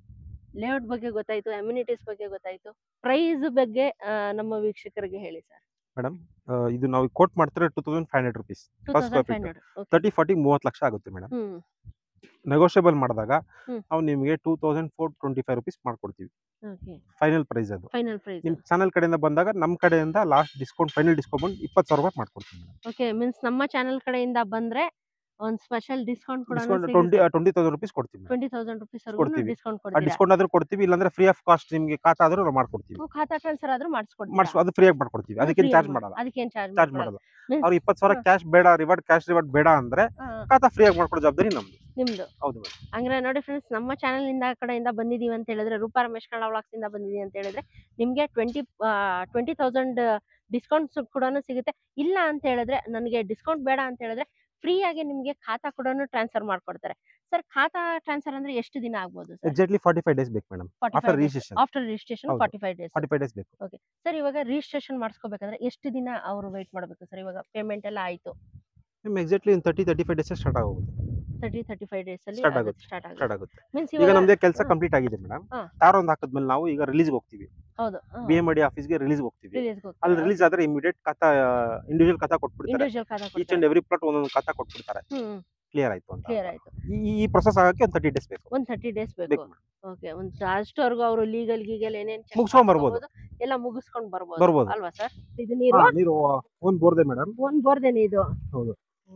ಲೇಔಟ್ ಬಗ್ಗೆ ಗೊತ್ತಾಯ್ತು ಅಮ್ಯುನಿಟೀಸ್ ಬಗ್ಗೆ ಗೊತ್ತಾಯ್ತು ಪ್ರೈಸ್ ಬಗ್ಗೆ ಆ, ನಮ್ಮ ವೀಕ್ಷಕರಿಗೆ ಹೇಳಿ ಸರ್ ಮೇಡಮ್ ಇದು ನಾವು ಕೋಟ್ ಮಾಡ್ತಾರೆ two thousand five hundred rupees two First thousand square five feet. Hundred thirty forty ಮೂವತ್ತು ಲಕ್ಷ ಆಗುತ್ತೆ ಮೇಡಮ್ ಹ್ಮ್ ನೆಗೋಷಿಯಬಲ್ ಮಾಡಿದಾಗ ಹ್ಮ್. ನಾವು ನಿಮಗೆ two thousand four twenty five rupees ಮಾಡ್ಕೊಡ್ತೀವಿ ಓಕೆ ಫೈನಲ್ ಪ್ರೈಸ್ ಅದು ಫೈನಲ್ ಪ್ರೈಸ್ ನಿಮ್ ಚಾನಲ್ ಕಡೆಯಿಂದ ಬಂದಾಗ ನಮ್ಮ ಕಡೆಯಿಂದ ಲಾಸ್ಟ್ ಡಿಸ್ಕೌಂಟ್ ಫೈನಲ್ ಡಿಸ್ಕೌಂಟ್ ಬಂದು ಇಪ್ಪತ್ತು ಸಾವಿರ ರೂಪಾಯಿ ಮಾಡ್ಕೊಡ್ತೀವಿ ಮೇಡಮ್ ಓಕೆ ಮೀನ್ಸ್ ನಮ್ಮ ಚಾನೆಲ್ ಕಡೆಯಿಂದ ಬಂದ್ರೆ ಒಂದ್ ಸ್ಪೆಷಲ್ ಡಿಸ್ಕೌಂಟ್ ಕೂಡ discount twenty twenty thousand rupees ಕೊಡ್ತೀವಿ madam. ಟ್ವೆಂಟಿ ತೌಸಂಡ್ ರುಪೀಸ್ ಕೊಡ್ತೀವಿ. ಡಿಸ್ಕೌಂಟ್ ಆ ಕೊಡ್ತೀರಾ ಡಿಸ್ಕೌಂಟ್ ಆದ್ರೂ ಕೊಡ್ತೀವಿ ಇಲ್ಲಾಂದ್ರೆ ಫ್ರೀ ಆಫ್ ಕಾಸ್ಟ್ ನಿಮಗೆ ಖಾತಾ ಆದ್ರೂ ನಾವು ಮಾಡ್ಕೊಡ್ತೀವಿ ಓ, ಖಾತಾ ಟ್ರಾನ್ಸ್ಫರ್ ಆದ್ರೂ ಮಾಡಿಸ್ಕೊಡ್ತೀರಾ ಮಾಡಿಸ್ ಅದು ಫ್ರೀ ಆಗಿ ಮಾಡ್ಕೊಡ್ತೀವಿ ಅದಕ್ಕೇನು ಚಾರ್ಜ್ ಮಾಡಲ್ಲ ಅದಕ್ಕೇನ್ ಚಾರ್ಜ್ ಚಾರ್ಜ್ ಮಾಡಲ್ಲ Means- ಅವ್ರು ಇಪ್ಪತ್ತು ಸಾವಿರ ಹಾ. ಕ್ಯಾಶ್ ಬೇಡ ರಿವಾರ್ಡ್ ಕ್ಯಾಶ್ ರಿವಾರ್ಡ್ ಬೇಡ ಅಂದ್ರೆ ಖಾತಾ ಫ್ರೀ ಆಗಿ ಮಾಡ್ಕೊಡೋ ಜವಾಬ್ದಾರಿ ನಮ್ದು ನಿಮ್ದು ಹೌದು ಮೇಡಮ್ ಹಂಗ್ರೆ ನೋಡಿ ಫ್ರೆಂಡ್ಸ್ ನಮ್ಮ ಚಾನೆಲ್ ಇಂದ ಕಡೆಯಿಂದ ಬಂದಿದೀವಿ ಅಂತ ಹೇಳಿದ್ರೆ ರೂಪಾ ರಮೇಶ್ ಕನ್ನಡ ವ್ಲಾಗ್ಸ್ ಇಂದ ಬಂದಿದೀವಿ ಅಂತ ಹೇಳಿದ್ರೆ ನಿಮ್ಗೆ ಟ್ವೆಂಟಿ ಟ್ವೆಂಟಿ ತೌಸಂಡ್ ಡಿಸ್ಕೌಂಟ್ಸ್ ಕೂಡ ಸಿಗುತ್ತೆ ಇಲ್ಲ ಅಂತ ಹೇಳಿದ್ರೆ ನನಗೆ ಡಿಸ್ಕೌಂಟ್ ಬೇಡ ಅಂತ ಹೇಳಿದ್ರೆ ಫ್ರೀ ಆಗಿ ನಿಮ್ಗೆ ಖಾತಾ ಕೂಡ ಟ್ರಾನ್ಸ್ಫರ್ ಮಾಡ್ಕೊಡ್ತಾರೆ ಸರ್ ಖಾತಾ ಟ್ರಾನ್ಸ್ಫರ್ ಅಂದ್ರೆ ಎಷ್ಟು ದಿನ ಆಗ್ಬೋದು sir exactly forty five days ಬೇಕು madam after registration after registration ಹೌದು. Forty five days forty five days ಬೇಕು ಸರ್ ಇವಾಗ ರಿಜಿಸ್ಟ್ರೇಷನ್ ಮಾಡಿಸ್ಕೋಬೇಕಂದ್ರೆ ಎಷ್ಟು ದಿನ ಅವರು ವೇಟ್ ಮಾಡಬೇಕು ಸರ್ ಇವಾಗ ಪೇಮೆಂಟ್ ಎಲ್ಲ ಆಯ್ತು ನಿಮ್ ಎಕ್ಸಾಕ್ಟ್ಲಿ ಒಂದು thirty thirty five days start ಆಗುತ್ತೆ ತರ್ಟಿ ತರ್ಟಿ ಫೈವ್ ಡೇಸ್ ಅಲ್ಲಿ Start ಆಗುತ್ತೆ. ಸ್ಟಾರ್ಟ್ ಆಗುತ್ತೆ ಸ್ಟಾರ್ಟ್ ಆಗುತ್ತೆ ಮೀನ್ಸ್ ಈಗ ನಮ್ದೇ ಕೆಲಸ ಹಾ. ಕಂಪ್ಲೀಟ್ ಆಗಿದೆ ಮೇಡಮ್ ಹಾ. ತಾರ್ ಒಂದು ಹಾಕಿದ್ಮೇಲೆ ನಾವು ಈಗ ರಿಲೀಸ್ ಹೋಗ್ತೀವಿ ಹೌದು ಬಿ ಎಂ ಡಿ ಆಫೀಸ್ಗೆ ರಿಲೀಸ್ ಹೋಗ್ತೀವಿ ರಿಲೀಸ್ ಅಲ್ಲಿ ರಿಲೀಸ್ ಆದ್ರೆ ಇಮಿಡಿಯೇಟ್ ಖಾತಾ ಇಂಡಿವಿಜುವಲ್ ಖಾತಾ ಕೊಟ್ಬಿಡ್ತಾರೆ ಇಂಡಿವಿಜುವಲ್ ಖಾತಾ ಈಚ್ ಅಂಡ್ ಎವ್ರಿ ಪ್ಲಾಟ್ ಒಂದೊಂದು ಖಾತಾ ಕೊಟ್ಬಿಡ್ತಾರೆ ಹ್ಮ್ ಕ್ಲಿಯರ್ ಆಯ್ತು ಅಂತ ಕ್ಲಿಯರ್ ಆಯ್ತು ಈ- ಈ- ಈ ಪ್ರೊಸೆಸ್ ಆಗಕ್ಕೆ ಒಂದು ತರ್ಟಿ ಡೇಸ್ ಬೇಕು ಒಂದ್ ತರ್ಟಿ ಡೇಸ್ ಬೇಕು ಬೇಕು ಓಕೆ ಒಂದ್ ಅಷ್ಟವರೆಗೂ ಅವರು ಲೀಗಲ್ ಗೀಗಲ್ ಏನೇನ್ check ಮುಗ್ಸ್ಕೊಂಡ್ ಬರ್ಬೋದು. ಮಾಡ್ಸ್ಕೊಬೋದು, ಎಲ್ಲ ಮುಗಿಸ್ಕೊಂಡ್ ಬರ್ಬೋದು ಬರ್ಬೋದು. ಅಲ್ವಾ ಸರ್ ಇದು ನೀರು ಹಾ, ನೀರು ಒಂದ್ ಬೋರ್ದೆ ಮೇಡಮ್ ಒಂದ್ ಬೋರ್ದೇನೆ ಇದು ಹೌದು.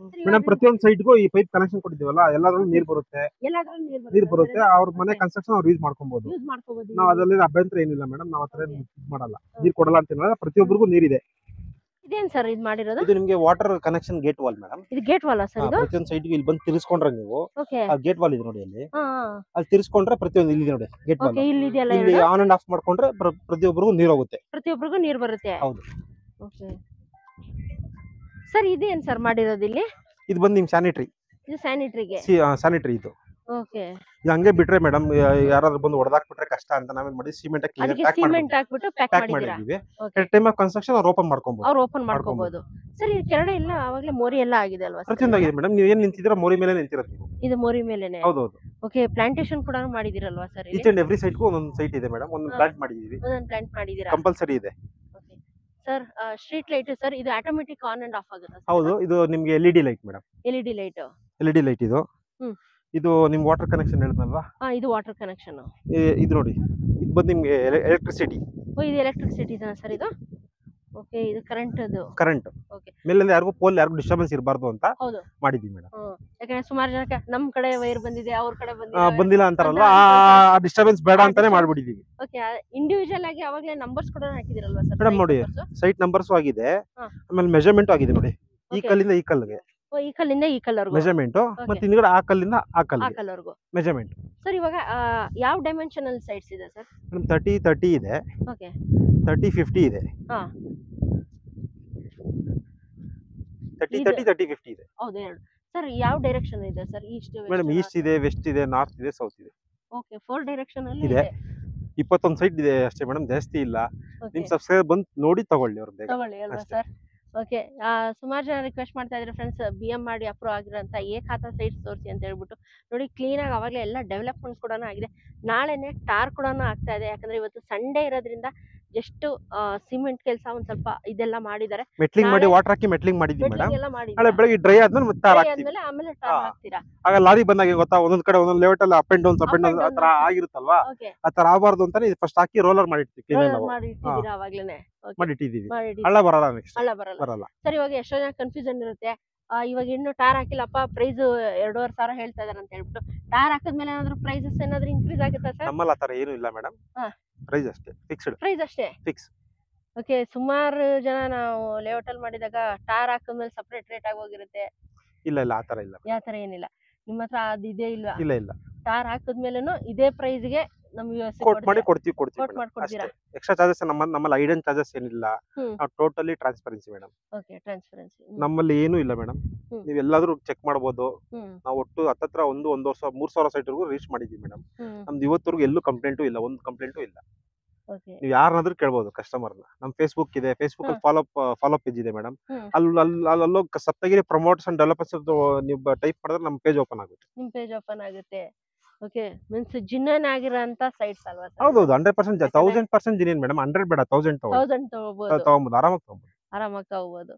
ಮೇಡಮ್ ಪ್ರತಿಯೊಂದು ಸೈಟ್ಗೂ ಈ ಪೈಪ್ ಕನೆಕ್ಷನ್ ಕೊಟ್ಟಿದ್ದೀವಲ್ಲ ಎಲ್ಲಾದ್ರೂ ನೀರ್ ಬರುತ್ತೆ ಎಲ್ಲಾದ್ರೂ ನೀರ್ ನೀರ್ ಬರುತ್ತೆ ಅವ್ರ ಮನೆ ಕನ್ಸ್ಟ್ರಕ್ಷನ್ ಅವ್ರು ಯೂಸ್ ಮಾಡ್ಕೊಬಹುದು ಯೂಸ್ ಮಾಡ್ಕೋಬಹುದು ನಾವ್ ಅದ್ರಲ್ಲಿ ಅಭ್ಯಂತರ ಏನಿಲ್ಲ ಮೇಡಮ್ ನಾವ್ ಹತ್ರ ಇದ್ ಮಾಡಲ್ಲ ನೀರ್ ಕೊಡಲ್ಲ ಅಂತ ಏನಿಲ್ಲ ಪ್ರತಿಯೊಬ್ಬರಿಗೂ ನೀರಿದೆ ಇದೇನ್ ಸರ್ ಇದು ಮಾಡಿರೋದು ಇದು ನಿಮ್ಗೆ water connection gate wall madam ಇದು ಗೇಟ್ ವಾಲ ಸರ್ ಇದು ಪ್ರತಿಯೊಂದು ಸೈಟ್ಗೂ ಇಲ್ಲಿ ಬಂದು ತಿರ್ಸ್ಕೊಂಡ್ರೆ ನೀವು ಓಕೆ ಆ ಗೇಟ್ ವಾಲ್ ಇದೆ ನೋಡಿ ಅಲ್ಲಿ ಹಾ ಅಲ್ಲಿ ತಿರ್ಸ್ಕೊಂಡ್ರೆ ಪ್ರತಿಯೊಂದು ಇಲ್ಲಿ ನೋಡಿ ಗೇಟ್ ವಾಲ್ ಓಕೆ ಇಲ್ಲಿ ಇದೆಯಲ್ಲ ಇಲ್ಲಿ ಎರಡು ಆನ್ ಅಂಡ್ ಆಫ್ ಮಾಡ್ಕೊಂಡ್ರೆ ಪ್ರ- ಪ್ರತಿಯೊಬ್ಬರಿಗೂ ನೀರ್ ಹೋಗುತ್ತೆ ಪ್ರತಿಯೊಬ್ಬರಿಗೂ ನೀರ್ ಬರುತ್ತೆ ಹೌದು. ಓಕೆ ಸರ್ ಇದೇನ್ ಸರ್ ಮಾಡಿರೋದು ಇಲ್ಲಿ ಇದು ಬಂದು ನಿಮ್ ಸ್ಯಾನಿಟರಿ ಇದು ಸ್ಯಾನಿಟರಿಗೆ ಸ್ಯಾನಿಟರಿ ಇದು ಓಕೆ ಇದು ಹಂಗೆ ಬಿಟ್ರೆ ಮೇಡಮ್ ಯಾರಾದ್ರೂ ಬಂದು ಹೊಡೆದಾಕ್ಬಿಟ್ರೆ ಕಷ್ಟ ಅಂತ ನಾವೇನ್ ಮಾಡಿ ಸಿಮೆಂಟ್ ಕ್ಲೀನ್ ಅದಕ್ಕೆ ಪ್ಯಾಕ್ ಸಿಮೆಂಟ್ ಹಾಕ್ಬಿಟ್ಟು ಪ್ಯಾಕ್ ಪ್ಯಾಕ್ ಮಾಡಿದೀರಾ ಮಾಡಿದೀವಿ ಓಕೆ ಟೈಮ್ ಆಫ್ ಕನ್ಸ್ಟ್ರಕ್ಷನ್ ಅವ್ರು ಓಪನ್ ಮಾಡ್ಕೊಬಹುದು ಅವ್ರು ಓಪನ್ ಮಾಡ್ಕೋಬಹುದು ಸರ್ ಈ ಕೆಳಗಡೆ ಎಲ್ಲ ಅವಾಗ್ಲೇ ಮೋರಿ ಎಲ್ಲ ಆಗಿದೆ ಅಲ್ವಾ sir? ಪ್ರತಿಯೊಂದು ಆಗಿದೆ ಮೇಡಮ್ ನೀವು ಏನ್ ನಿಂತಿದ್ದೀರಾ ಮೋರಿ ಮೇಲೆ ನಿಂತಿರೋದು ನೀವು ಇದು ಮೋರಿ ಮೇಲೆನೆ ಹೌದೌದು ಓಕೆ ಪ್ಲಾಂಟೇಶನ್ ಕೂಡ ಮಾಡಿದಿರಲ್ವಾ ಸರ್ ಈಚ್ ಅಂಡ್ ಎವ್ರಿ ಸೈಟ್ಗೂ ಒಂದೊಂದು ಸೈಟ್ ಇದೆ ಮೇಡಮ್ ಒಂದೊಂದು ಹಾ. ಪ್ಲಾಂಟ್ ಮಾಡಿದೀವಿ ಒಂದೊಂದು ಪ್ಲಾಂಟ್ ಮಾಡಿದೀರಾ ಕಂಪಲ್ಸರಿ ಇದೆ ಸರ್ ಸ್ಟ್ರೀಟ್ ಲೈಟ್ ಸರ್ ಇದು ಆಟೋಮೆಟಿಕ್ ಆನ್ ಅಂಡ್ ಆಫ್ ಆಗುತ್ತಾ ಹೌದು ಇದು ನಿಮ್ಗೆ L E D light madam L E D light L E D light ಇದು ಹ್ಮ್. ಇದು ನಿಮ್ ವಾಟರ್ ಕನೆಕ್ಷನ್ ಹೇಳಿದ್ನಲ್ವಾ ಹಾ ಇದು ವಾಟರ್ ಕನೆಕ್ಷನ್ ಈ- ಇದು ನೋಡಿ ಇದು ಬಂದು ನಿಮ್ಗೆ ಎಲೆಕ್ಟ್ರಿಸಿಟಿ ಓ ಇದು ಎಲೆಕ್ಟ್ರಿಸಿಟಿ ಸರ್ ಇದು ಓಕೆ ಇದು ಕರೆಂಟ್ ಅದು ಕರೆಂಟ್ Okay. ಮೇಲಿಂದ ಯಾರಿಗೂ ಪೋಲ್ ಯಾರಿಗೂ ಡಿಸ್ಟರ್ಬೆನ್ಸ್ ಇರಬಾರ್ದು ಅಂತ ಹೌದು ಮಾಡಿದೀವಿ ಮೇಡಮ್ ಯಾಕಂದ್ರೆ ಸುಮಾರು ಜನಕ್ಕೆ ನಮ್ ಕಡೆ ವೈರ್ ಬಂದಿದೆ ಅವ್ರ ಕಡೆ ಬಂದಿದೆ ಬಂದಿಲ್ಲ ಅಂತಾರಲ್ವಾ ಆ ಡಿಸ್ಟರ್ಬೆನ್ಸ್ ಬೇಡ ಅಂತಾನೆ ಮಾಡ್ಬಿಟ್ಟಿದೀವಿ ಓಕೆ ಇಂಡಿವಿಜುವಲ್ ಆಗಿ ಅವಾಗಲೇ ನಂಬರ್ಸ್ ಕೂಡ ಹಾಕಿದಿರಲ್ವಾ ಸರ್ Madam, ನೋಡಿ. ಸೈಟ್ ನಂಬರ್ಸ್ ಆಗಿದೆ ಹಾ. ಆಮೇಲೆ ಮೆಜರ್ಮೆಂಟ್ ಆಗಿದೆ ನೋಡಿ ಈ Okay. ಕಲ್ಲಿಂದ ಈ ಕಲ್ಲಿಗೆ ಓ ಈ ಕಲ್ಲಿಂದ ಈ ಕಲ್ಲರ್ಗು ಮೆಜರ್ಮೆಂಟ್ ಮತ್ತೆ ಹಿಂದ್ಗಡೆ ಆ ಕಲ್ಲಿಂದ ಆ ಆ ಕಲ್ಲಿಗೆ ಕಲ್ಲರ್ಗು ಮೆಜರ್ಮೆಂಟ್ ಸರ್ ಇವಾಗ ಆ, ಯಾವ ಡೈಮೆನ್ಷನ್ ಅಲ್ಲಿ ಸೈಟ್ಸ್ ಇದೆ ಸರ್ ಮೇಡಮ್ ತರ್ಟಿ ತರ್ಟಿ ಇದೆ ಓಕೆ ತರ್ಟಿ ಫಿಫ್ಟಿ ಇದೆ ಹಾ. ತರ್ಟಿ ಇದು- ತರ್ಟಿ ತರ್ಟಿ ಫಿಫ್ಟಿ ಇದೆ ಹೌದು ಎರಡು ಸರ್ ಯಾವ ಡೈರೆಕ್ಷನ್ ಇದೆ ಸರ್ ಈಸ್ಟ್ ಮೇಡಮ್ ಈಸ್ಟ್ ಇದೆ ವೆಸ್ಟ್ ಇದೆ ನಾರ್ತ್ ಇದೆ ಸೌತ್ ಇದೆ ಓಕೆ ಫೋರ್ ಡೈರೆಕ್ಷನ್ ಅಲ್ಲಿ ಇದೆ. ಇದೆ ಇಪ್ಪತ್ತೊಂದು ಸೈಟ್ ಇದೆ ಅಷ್ಟೇ ಮೇಡಮ್ ಜಾಸ್ತಿ ಇಲ್ಲ ಓಕೆ ನಿಮ್ ಸಬ್ಸ್ಕ್ರೈಬರ್ ಬಂದು ನೋಡಿ ತಗೊಳ್ಳಿ ಅವ್ರ ಬೇಗ ತಗೊಳ್ಳಿ ಅಲ್ವಾ ಅಷ್ಟೇ. ಸರ್ ಓಕೆ ಸುಮಾರು ಜನ ರಿಕ್ವೆಸ್ಟ್ ಮಾಡ್ತಾ ಇದ್ದಾರೆ ಫ್ರೆಂಡ್ಸ್ ಬಿ ಎಂ ಮಾಡಿ ಅಪ್ರೂವ್ ಆಗಿರೋಂಥ ಏ ಖಾತಾ ಸೈಟ್ಸ್ ತೋರಿಸಿ ಅಂತ ಹೇಳ್ಬಿಟ್ಟು ನೋಡಿ ಕ್ಲೀನಾಗಿ ಅವಾಗಲೇ ಎಲ್ಲ ಡೆವಲಪ್ಮೆಂಟ್ ಕೂಡ ಆಗಿದೆ ನಾಳೆನೆ ಟಾರ್ ಕೂಡ ಆಗ್ತಾ ಇದೆ ಯಾಕಂದ್ರೆ ಇವತ್ತು ಸಂಡೇ ಇರೋದ್ರಿಂದ ಜಸ್ಟ್ ಸಿಮೆಂಟ್ ಕೆಲಸ ಒಂದ್ ಸ್ವಲ್ಪ ಇದೆಲ್ಲ ಮಾಡಿದ್ದಾರೆ ಮೆಟ್ಲಿಂಗ್ ಮಾಡಿ ನಾಳೆ- ವಾಟರ್ ಹಾಕಿ ಮೆಟ್ಲಿಂಗ್ ಮಾಡಿದ್ವಿ ಮೇಡಮ್ ಮೆಟ್ಲಿಂಗ್ ಎಲ್ಲ ನಾಳೆ ಮಾಡಿದ್ದಾರೆ ಬೆಳಗ್ಗೆ ಡ್ರೈ ಆದ್ಮೇಲೆ ಮತ್ತೆ ತಾರ್ ಹಾಕ್ತೀವಿ ಆದ್ಮೇಲೆ ಆಮೇಲೆ ಟಾರ್ ಹಾ. ಹಾಕ್ತೀರಾ ಆಗ ಲಾರಿ ಬಂದಾಗ ಗೊತ್ತಾ ಒಂದೊಂದ್ ಕಡೆ ಒಂದೊಂದ್ ಲೆವೆಟ್ ಅಲ್ಲಿ up and downs up Up and and downs ಆ down ತರ ಆಗ್ತದೆ. ಆಗಿರುತ್ತಲ್ವಾ ಓಕೆ ಆ ತರ ಆಗಬಾರ್ದು ಅಂತಾನೆ ಫಸ್ಟ್ ಹಾಕಿ ರೋಲರ್ ಮಾಡಿರ್ತೀವಿ ಕ್ಲೀನ್ ನಾವು ಮಾಡಿ ಇಟ್ಟಿದ್ದೀರಾ ಅವಾಗ್ಲೇನೆ Okay. ಮಾಡಿ ಇಟ್ಟಿದೀವಿ ಮಾಡಿ ಇಟ್ಟಿದ್ದೀರಾ. ಹಳ್ಳ ಬರಲ್ಲ ನೆಕ್ಸ್ಟ್ ಹಳ್ಳ ಬರಲ್ಲ ಬರಲ್ಲ ಸರ್ ಇವಾಗ ಎಷ್ಟೋ ಜನ ಕನ್ಫ್ಯೂಷನ್ ಇರುತ್ತೆ ಆ, ಇವಾಗ ಇನ್ನು ಟಾರ್ ಹಾಕಿಲ್ಲಪ್ಪ ಪ್ರೈಸ್ ಎರಡೂವರೆ ಸಾವಿರ ಹೇಳ್ತಾ ಇದಾರೆ ಅಂತ ಹೇಳ್ಬಿಟ್ಟು ಟಾರ್ ಹಾಕಿದ್ಮೇಲೆ ಏನಾದ್ರು ಪ್ರೈಸಸ್ ಏನಾದ್ರು ಇನ್ಕ್ರೀಸ್ ಆಗುತ್ತಾ ಸರ್ ನಮ್ಮಲ್ಲಿ ಆ ತರ ಏನು ಇಲ್ಲ ಮೇಡಮ್ ಹಾ. ಪ್ರೈಸ್ ಅಷ್ಟೇ ಫಿಕ್ಸ್ಡ್ ಪ್ರೈಸ್ ಅಷ್ಟೇ ಫಿಕ್ಸ್ ಓಕೆ ಸುಮಾರು ಜನ ನಾವು ಲೇಔಟ್ ಅಲ್ಲಿ ಮಾಡಿದಾಗ ಟಾರ್ ಹಾಕಿದ್ಮೇಲೆ ಸಪ್ರೇಟ್ ರೇಟ್ ಆಗಿ ಹೋಗಿರುತ್ತೆ ಇಲ್ಲ ಇಲ್ಲ ಆ ತರ ಇಲ್ಲ ಯಾವ ತರ ಏನಿಲ್ಲ ನಿಮ್ಮ ಹತ್ರ ಅದು ಇದೇ ಇಲ್ವಾ ಇಲ್ಲ ಇಲ್ಲ ಟಾರ್ ಹಾಕಿದ್ಮೇಲೆನು ಇದೇ ಪ್ರೈಸ್ಗೆ ನಮ್ ಯು ಎಸ್ ಕೋಟ್ ಮಾಡಿ ಕೊಡ್ತೀವಿ ಕೊಡ್ತೀವಿ ಕೋಟ್ ಮೇಡಮ್ ಮಾಡ್ಕೊಡ್ತೀರಾ ಅಷ್ಟೇ ಎಕ್ಸ್ಟ್ರಾ ಚಾರ್ಜಸ್ ನಮ್ಮ ನಮ್ಮಲ್ಲಿ ಐಡನ್ ಚಾರ್ಜಸ್ ಏನಿಲ್ಲ ಹ್ಮ್. ನಾವು totally transparency madam okay transparency ನಮ್ಮಲ್ಲಿ ಏನೂ ಇಲ್ಲ ಮೇಡಮ್ ಹ್ಮ್. ನೀವು ಎಲ್ಲಾದ್ರೂ ಚೆಕ್ ಮಾಡ್ಬೋದು ಹ್ಮ್ ನಾವು ಒಟ್ಟು ಹತ್ತತ್ರ ಒಂದು ಒಂದು ವರ್ಷ ಮೂರ್ ಸಾವಿರ ಸೈಟ್ವರೆಗೂ ರೀಚ್ ಮಾಡಿದ್ವಿ ಮೇಡಮ್ ಹ್ಮ್ ನಮ್ದು ಇವತ್ತವರೆಗೂ ಎಲ್ಲೂ ಕಂಪ್ಲೇಂಟು ಇಲ್ಲ ಒಂದು ಕಂಪ್ಲೇಂಟು ಇಲ್ಲ ಓಕೆ ನೀವು ಯಾರನ್ನಾದ್ರೂ ಕೇಳ್ಬೋದು ಕಸ್ಟಮರ್ನ ನಮ್ಮ ಫೇಸ್ಬುಕ್ ಇದೆ ಫೇಸ್ಬುಕ್ ಅಲ್ಲಿ ಫಾಲೋ ಫಾಲೋ ಪೇಜ್ ಇದೆ ಮೇಡಮ್ ಹ್ಮ್. ಅಲ್ಲಿ ಅಲ್ಲಿ ಅಲ್ಲೋ ಸಪ್ತಗಿರಿ ಪ್ರಮೋಟ್ಸ್ ಅಂಡ್ ಡೆವಲಪರ್ಸ್ ನೀವು ಟೈಪ್ ಮಾಡಿದ್ರೆ ನಮ್ಮ ಪೇಜ್ ಓಪನ್ ಆಗುತ್ತೆ ನಿಮ್ ಪೇಜ್ ಓಪನ್ ಆಗುತ್ತೆ ಓಕೆ ಮೀನ್ಸ್ ಜಿನ್ನನ್ ಆಗಿರೋಂತ ಸೈಟ್ಸ್ ಅಲ್ವಾ ಹೌದೌದು hundred percent thousand percent genuine madam hundred ಬೇಡ ತೌಸಂಡ್ ತಗೊಳ್ಳಿ ತೌಸಂಡ್ ತಗೋಬಹುದು ತಗೊಂಬೋದು ಆರಾಮಾಗಿ ತಗೊಂಬೋದು ಆರಾಮಾಗಿ ತಗೋಬಹುದು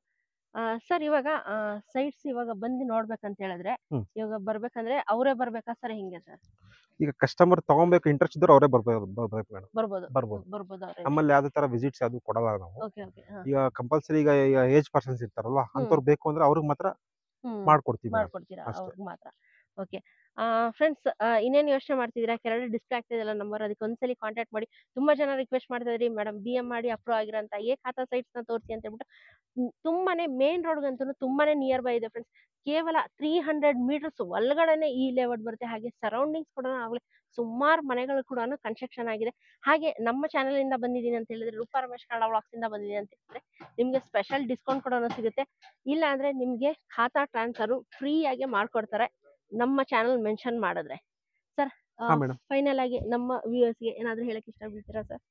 ಸರ್ ಇವಾಗ ಸೈಟ್ಸ್ ಇವಾಗ ಬಂದು ನೋಡ್ಬೇಕಂತ ಹೇಳಿದ್ರೆ ಹ್ಮ್. ಇವಾಗ ಬರ್ಬೇಕಂದ್ರೆ ಅವರೇ ಬರ್ಬೇಕಾ ಸರ್ ಹಿಂಗೆ ಸರ್ ಈಗ ಕಸ್ಟಮರ್ ತಗೊಬೇಕು ಇಂಟ್ರೆಸ್ಟ್ ಇದ್ರೆ ಅವರೇ ಬರ್ಬೇಕು ಬರ್ಬೇಕು ಮೇಡಮ್ ಬರ್ಬೋದು ಬರ್ಬೋದು ಬರ್ಬೋದು ಅವ್ರೆ ನಮ್ಮಲ್ಲಿ ಯಾವ್ದೇ ತರ ವಿಸಿಟ್ಸ್ ಯಾವ್ದು ಕೊಡಲ್ಲ ನಾವು ಓಕೆ ಓಕೆ ಈಗ ಕಂಪಲ್ಸರಿ ಈಗ ಈಗ ಏಜ್ ಪರ್ಸನ್ಸ್ ಇರ್ತಾರಲ್ವಾ ಅಂತವ್ರು ಬೇಕು ಅಂದ್ರೆ ಅವ್ರಿಗೆ ಮಾತ್ರ ಹ್ಮ್ ಮಾಡ್ಕೊಡ್ತೀವಿ ಮೇಡಮ್ ಮಾಡ್ಕೊಡ್ತೀರಾ ಅಷ್ಟೇ. ಅವ್ರಿಗೆ ಮಾತ್ರ ಓಕೆ ಫ್ರೆಂಡ್ಸ್ ಇನ್ನೇನು ಯೋಚನೆ ಮಾಡ್ತಿದ್ದೀರಾ ಕೆಳಗಡೆ ಡಿಸ್ಪ್ಲೇ ಆಗ್ತಿದೆಯಲ್ಲ ನಂಬರ್ ಅದಕ್ಕೆ ಒಂದ್ಸಲಿ ಕಾಂಟ್ಯಾಕ್ಟ್ ಮಾಡಿ ತುಂಬಾ ಜನ ರಿಕ್ವೆಸ್ಟ್ ಮಾಡ್ತಾ ಇದ್ರಿ ಮೇಡಮ್ ಬಿ ಎಂ ಮಾಡಿ ಅಪ್ರೂವ್ ಆಗಿರೋಂಥ ಏ ಖಾತಾ sites ನ ತೋರಿಸಿ ಅಂತ ಹೇಳ್ಬಿಟ್ಟು ಹ್ಮ್, ತುಂಬಾನೇ ಮೇನ್ ರೋಡ್ಗಂತೂ ತುಂಬಾನೇ ನಿಯರ್ ಬೈ ಇದೆ ಫ್ರೆಂಡ್ಸ್ ಕೇವಲ ತ್ರೀ ಹಂಡ್ರೆಡ್ ಮೀಟರ್ಸ್ ಒಳಗಡೆನೆ ಈ ಲೇಔಟ್ ಬರುತ್ತೆ ಹಾಗೆ ಸರೌಂಡಿಂಗ್ಸ್ ಕೂಡ ಆಗಲೇ ಸುಮಾರು ಮನೆಗಳು ಕೂಡ ಕನ್ಸ್ಟ್ರಕ್ಷನ್ ಆಗಿದೆ ಹಾಗೆ ನಮ್ಮ ಚಾನೆಲ್ ಇಂದ ಬಂದಿದ್ದೀನಿ ಅಂತ ಹೇಳಿದ್ರೆ ರೂಪಾ ರಮೇಶ್ ಕನ್ನಡ ವ್ಲಾಗ್ಸ್ ಇಂದ ಬಂದಿದ್ದೀನಿ ಅಂತ ಹೇಳಿದ್ರೆ ನಿಮ್ಗೆ ಸ್ಪೆಷಲ್ ಡಿಸ್ಕೌಂಟ್ ಕೂಡ ಸಿಗುತ್ತೆ ಇಲ್ಲ ಅಂದ್ರೆ ನಿಮ್ಗೆ ಖಾತಾ ಟ್ರಾನ್ಸ್ಫರ್ ಫ್ರೀ ಆಗಿ ಮಾಡ್ಕೊಡ್ತಾರೆ ನಮ್ಮ ಚಾನಲ್ ಮೆನ್ಷನ್ ಮಾಡಿದ್ರೆ ಸರ್ ಹಾ ಮೇಡಮ್ ಫೈನಲ್ ಆಗಿ ನಮ್ಮ viewers ಗೆ ಏನಾದ್ರು ಹೇಳಕ್ ಇಷ್ಟಪಡ್ತೀರಾ ಸರ್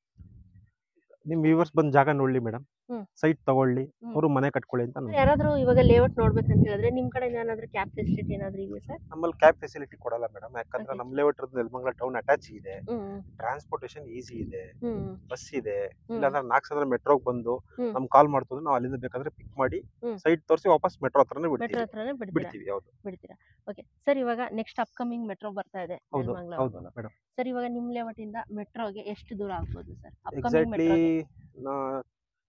ನಿಮ್ ವ್ಯೂವರ್ಸ್ ಬಂದ್ ಜಾಗ ನೋಡ್ಲಿ ಮೇಡಮ್ ಹ್ಮ್. ಸೈಟ್ ತಗೊಳ್ಳಿ ಹ್ಮ್. ಅವರು ಮನೆ ಕಟ್ಕೊಳ್ಳಿ ಅಂತ ನಾನು- ಯಾರಾದ್ರೂ ಇವಾಗ ಲೇಔಟ್ ನೋಡ್ಬೇಕಂತ ಹೇಳಿದ್ರೆ ನಿಮ್ ಕಡೆ ಏನಾದ್ರು ಕ್ಯಾಬ್ ಫೆಸಿಲಿಟಿ ಏನಾದ್ರು ಇದೆಯಾ ಸರ್ ನಮ್ಮಲ್ಲಿ ಕ್ಯಾಬ್ ಫೆಸಿಲಿಟಿ ಕೊಡಲ್ಲ ಮೇಡಮ್ ಯಾಕಂದ್ರೆ Okay. ನಮ್ಮ ಲೇಔಟ್ ಇರೋದು ನೆಲಮಂಗಲ ಟೌನ್ ಅಟ್ಯಾಚ್ ಇದೆ ಹ್ಮ್ ಟ್ರಾನ್ಸ್ಪೋರ್ಟೇಷನ್ ಈಸಿ ಇದೆ ಹ್ಮ್ ಬಸ್ ಇದೆ ಹ್ಮ್ ಇಲ್ಲಾಂದ್ರೆ ನಾಲ್ಕು ಸಾವಿರ ಮೆಟ್ರೋಗೆ ಬಂದು ಹ್ಮ್. ನಮ್ ಕಾಲ್ ಮಾಡ್ತಿದ್ರೆ ನಾವು ಅಲ್ಲಿಂದ ಬೇಕಾದ್ರೆ ಪಿಕ್ ಮಾಡಿ ಹ್ಮ್. ಸೈಟ್ ತೋರಿಸಿ ವಾಪಸ್ ಮೆಟ್ರೋ ಹತ್ರನೇ ಮೆಟ್ರೋ ಬಿಡ್ತೀವಿ ಹತ್ರನೇ ಬಿಡ್ತೀರಾ ಬಿಡ್ತೀವಿ ಹೌದು ಬಿಡ್ತೀರಾ ಓಕೆ ಸರ್ ಇವಾಗ ನೆಕ್ಸ್ಟ್ ಅಪ್ಕಮಿಂಗ್ ಮೆಟ್ರೋ ಬರ್ತಾ ಇದೆ ಹೌದು ನೆಲಮಂಗಲ ಹೌದು ವರ್ಗೂನು. ಮೇಡಮ್ ಸರ್ ಇವಾಗ ನಿಮ್ ಲೇಔಟ್ ಇಂದ ಮೆಟ್ರೋಗೆ ಎಷ್ಟು ದೂರ ಆಗ್ಬೋದು ಸರ್ ಅಪ್ಕಮಿಂಗ್ ಎಕ್ಸಾಕ್ಟ್ಲಿ ಮೆಟ್ರೋಗೆ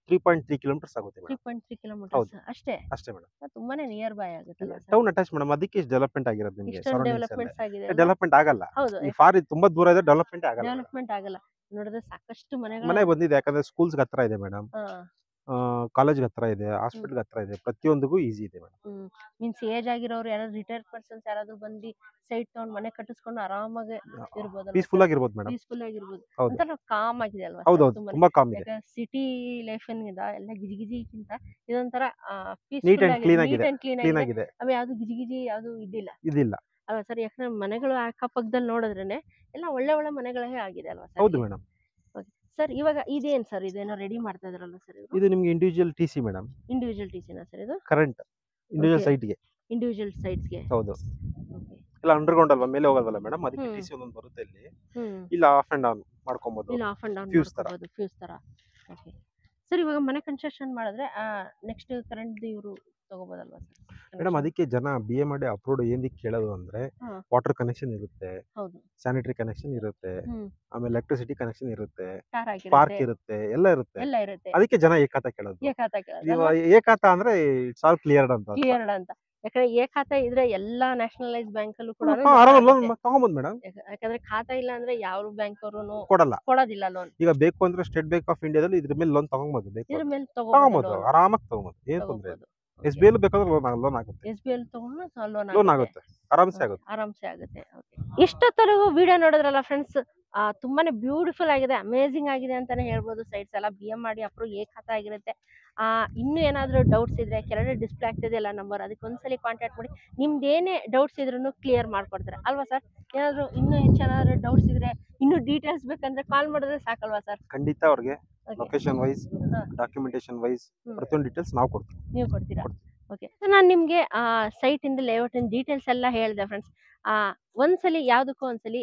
ತ್ರೀ ಪಾಯಿಂಟ್ ತ್ರೀ ಕಿಲೋಮೀಟರ್ಸ್ ಆಗುತ್ತೆ ತ್ರೀ ಮೇಡಮ್ ಪಾಯಿಂಟ್ ತ್ರೀ ಹೌದು. ಕಿಲೋಮೀಟರ್ಸ್ ಅಷ್ಟೇ ಅಷ್ಟೇ ಮೇಡಮ್ ಅದು ತುಂಬಾನೇ ನಿಯರ್ ಬೈ ಆಗುತ್ತಲ್ಲ ಸರ್ ಟೌನ್ ಅಟ್ಯಾಚ್ ಮೇಡಮ್ ಅದಕ್ಕೆ ಇಷ್ಟು ಡೆವಲಪ್ಮೆಂಟ್ ಆಗಿರೋದು ನಿಮಗೆ ಇಷ್ಟೊಂದು ಡೆವಲಪ್ಮೆಂಟ್ಸ್ ಆಗಿದೆ ಅಲ್ವಾ? ಡೆವಲಪ್ಮೆಂಟ್ ಆಗಲ್ಲ ಹೌದು ಈ ಫಾರ್ ತುಂಬಾ ದೂರ ಇದೆ ಡೆವಲಪ್ಮೆಂಟ್ ಆಗಲ್ಲ madam. ಡೆವಲಪ್ಮೆಂಟ್ ಆಗಲ್ಲ ನೋಡಿದ್ರೆ ಸಾಕಷ್ಟು ಮನೆಗಳು ಮನೆ ಬಂದಿದೆ ಯಾಕಂದ್ರೆ ಸ್ಕೂಲ್ಸ್ ಹತ್ರ ಇದೆ ಮೇಡಮ್ ಹಾ ಕಾಲೇಜ್ ಹತ್ರ ಇದೆ ಹಾಸ್ಪಿಟಲ್ ಹತ್ರ ಇದೆ ಪ್ರತಿಯೊಂದಿಗೂ ಈಸಿ ಇದೆ ಮೇಡಮ್ ಹ್ಮ್ ಮೀನ್ಸ್ ಏಜ್ ಆಗಿರೋರು ಯಾರಾದ್ರು ರಿಟೈರ್ಡ್ ಪರ್ಸನ್ಸ್ ಯಾರಾದ್ರೂ ಬಂದು ಸೈಟ್ ತಗೊಂಡ್ ಮನೆ ಕಟ್ಟಿಸ್ಕೊಂಡು ಆರಾಮಾಗಿ ಇರ್ಬೋದಲ್ಲ ಪೀಸ್ಫುಲ್ ಆಗಿರ್ಬೋದು ಮೇಡಮ್ ಪೀಸ್ಫುಲ್ ಆಗಿರ್ಬೋದು ಹೌದು. ಒಂಥರ ಕಾಮ್ ಆಗಿದೆ ಅಲ್ವಾ ಹೌದೌದು ತುಂಬಾ ಕಾಮ್ ಇದೆ ಸಿಟಿ ಲೈಫ್ ಏನಿದೆ ಎಲ್ಲ ಗಿಜಿ ಗಿಜಿಗಿಂತ ಇದೊಂಥರ Neat and clean ಆಗಿದೆ. ಅಂಡ್ ಕ್ಲೀನ್ ಕ್ಲೀನ್ ಆಗಿದೆ ಆಗಿದೆ ಆಮೇಲೆ ಯಾವ್ದು ಗಿಜಿ ಗಿಜಿ ಯಾವ್ದು ಇದಿಲ್ಲ ಇದಿಲ್ಲ ಅಲ್ವಾ ಸರ್ ಯಾಕಂದ್ರೆ ಮನೆಗಳು ಅಕ್ಕಪಕ್ಕದಲ್ಲಿ ನೋಡಿದ್ರೇನೆ ಎಲ್ಲ ಒಳ್ಳೆ ಒಳ್ಳೆ ಮನೆಗಳೇ ಆಗಿದೆ ಅಲ್ವಾ ಸರ್ ಹೌದು ಮೇಡಮ್ ಸರ್ ಇವಾಗ ಇದೇನ್ ಸರ್ ಇದೇನೋ ರೆಡಿ ಮಾಡ್ತಾ ಇದ್ರಲ್ಲ ಸರ್ ಇದು ಇದು ನಿಮ್ಗೆ individual T C madam individual ಟಿಸಿನ ಸರ್ ಇದು ಕರೆಂಟ್ ಇಂಡಿವಿಜುವಲ್ Okay. ಸೈಟ್ಗೆ ಇಂಡಿವಿಜುವಲ್ ಸೈಟ್ಸ್ಗೆ ಹೌದು ಓಕೆ ಇಲ್ಲ ಅಂಡರ್ಗ್ರೌಂಡ್ ಅಲ್ವಾ ಮೇಲೆ ಹೋಗೋದಲ್ಲ ಮೇಡಮ್ ಅದಕ್ಕೆ ಹ್ಮ್. ಟಿ ಸಿ ಒಂದೊಂದು ಬರುತ್ತೆ ಇಲ್ಲಿ ಹ್ಮ್ ಇಲ್ಲ ಆಫ್ ಅಂಡ್ ಆನ್ ಮಾಡ್ಕೊಬೋದು ಇಲ್ಲ ಆಫ್ ಅಂಡ್ ಡೌನ್ Fuse ತರ. ಮಾಡ್ಕೋಬಹುದು ಫ್ಯೂಸ್ ತರ ಓಕೆ ಸರ್ ಇವಾಗ ಮನೆ ಕನ್ಸ್ಟ್ರಕ್ಷನ್ ಮಾಡಿದ್ರೆ ನೆಕ್ಸ್ಟ್ ಕರೆಂಟ್ ಇವರು ತಗೋಬೋದಲ್ವಾ ಸರ್ ಮೇಡಮ್ ಅದಕ್ಕೆ ಜನ ಬಿ ಎ ಮಾಡಿ ಅಪ್ರೂವ್ಡ್ ಏನಕ್ಕೆ ಕೇಳೋದು ಅಂದ್ರೆ ಹಾ. ವಾಟರ್ ಕನೆಕ್ಷನ್ ಇರುತ್ತೆ ಹೌದು ಸ್ಯಾನಿಟರಿ ಕನೆಕ್ಷನ್ ಇರುತ್ತೆ ಹ್ಮ್ ಆಮೇಲೆ ಎಲೆಕ್ಟ್ರಿಸಿಟಿ ಕನೆಕ್ಷನ್ ಇರುತ್ತೆ ಟಾರ್ ಪಾರ್ಕ್ ಆಗಿರುತ್ತೆ ಇರುತ್ತೆ ಎಲ್ಲ ಇರುತ್ತೆ ಎಲ್ಲ ಇರುತ್ತೆ ಅದಕ್ಕೆ ಜನ ಏಕಾತ ಕೇಳೋದು ಏಕಾತ ನೀವು ಏಕಾತ ಅಂದ್ರೆ ಇಟ್ಸ್ ಆಲ್ ಕ್ಲಿಯರ್ಡ್ ಅಂತ ಅರ್ಥ. ಕ್ಲಿಯರ್ಡ್ ಅಂತ ಯಾಕಂದ್ರೆ ಏ ಖಾತಾ ಇದ್ರೆ ಎಲ್ಲಾ ನ್ಯಾಷನಲೈಸ್ ಬ್ಯಾಂಕ್ ಅಲ್ಲೂ ಕೂಡ ಹಾ, ಆರಾಮಾಗಿ ಲೋನ್ ತಗೊಂಬೋದು ಮೇಡಮ್ ಯಾಕಂದ್ರೆ ಖಾತಾ ಇಲ್ಲ ಅಂದ್ರೆ ಯಾವ ಬ್ಯಾಂಕ್ ಅವರು ಕೊಡಲ್ಲ ಕೊಡೋದಿಲ್ಲ ಲೋನ್ ಈಗ ಬೇಕು ಅಂದ್ರೆ ಸ್ಟೇಟ್ ಬ್ಯಾಂಕ್ ಆಫ್ ಇಂಡಿಯಾದಲ್ಲಿ ಇದ್ರ ಮೇಲೆ ಲೋನ್ ತಗೊಂಬೋದು ಬೇಕು ಇದ್ರ ಮೇಲೆ ತಗೊಂಬೋದು ಆರಾಮಾಗಿ ತಗೊಂಬೋದು ಏನ್ ತೊಂದ್ರೆ ಇಲ್ಲ ಎಸ್ ಬಿ ಐ ಬೇಕಾದ್ರೆ ಲೋನ್ ಲೋನ್ ಆಗುತ್ತೆ ಎಸ್ ಬಿ ಎಲ್ ತಗೊಂಡು ಲೋನ್ ಲೋನ್ ಆಗುತ್ತೆ ಆರಾಮ್ಸೆ ಆಗುತ್ತೆ ಆರಾಮ್ಸೆ ಆಗುತ್ತೆ ಇಷ್ಟೊತ್ತರೆಗೂ ವಿಡಿಯೋ ನೋಡಿದ್ರಲ್ಲ ಫ್ರೆಂಡ್ಸ್ ತುಂಬಾನೇ ಬ್ಯೂಟಿಫುಲ್ ಆಗಿದೆ ಅಮೇಸಿಂಗ್ ಆಗಿದೆ ಅಂತಾನೆ ಹೇಳ್ಬೋದು ಸೈಟ್ಸ್ ಎಲ್ಲ ಬಿ ಎಂ ಮಾಡಿ ಅಪ್ರೂವ್ ಏಕಾತ ಆಗಿರುತ್ತೆ ಆ ಇನ್ನೂ ಏನಾದರೂ ಡೌಟ್ಸ್ ಇದ್ರೆ ಕೆಳಗಡೆ ಡಿಸ್ಪ್ಲೇ ಆಗ್ತಿದೆಯಲ್ಲ ನಂಬರ್ ಅದಕ್ಕೆ ಒಂದ್ಸಲಿ ಕಾಂಟ್ಯಾಕ್ಟ್ ಮಾಡಿ ನಿಮ್ದು ಏನೇ ಡೌಟ್ಸ್ ಇದ್ರೂ ಕ್ಲಿಯರ್ ಮಾಡ್ಕೊಡ್ತಾರೆ ಅಲ್ವಾ ಸರ್ ಏನಾದರೂ ಇನ್ನೂ ಹೆಚ್ಚೇನಾದ್ರು ಡೌಟ್ಸ್ ಇದ್ರೆ ಇನ್ನೂ ಡೀಟೇಲ್ಸ್ ಬೇಕಂದ್ರೆ ಕಾಲ್ ಮಾಡಿದ್ರೆ ಸಾಕಲ್ವಾ ಸರ್ ಖಂಡಿತ ಅವ್ರಿಗೆ ಲೊಕೇಶನ್ ವೈಸ್ ಹಾ. ಡಾಕ್ಯುಮೆಂಟೇಶನ್ ವೈಸ್ ಹ್ಮ್. ಪ್ರತಿಯೊಂದು ಡೀಟೇಲ್ಸ್ ನಾವು ಕೊಡ್ತೀವಿ ನೀವು ಕೊಡ್ತೀರಾ ಓಕೆ ನಾನು ನಿಮಗೆ ಸೈಟ್ ಇಂದ ಲೇಔಟ್ ಡೀಟೇಲ್ಸ್ ಎಲ್ಲ ಹೇಳಿದೆ ಫ್ರೆಂಡ್ಸ್ ಒಂದ್ಸಲಿ ಯಾವುದಕ್ಕೂ ಒಂದ್ಸಲಿ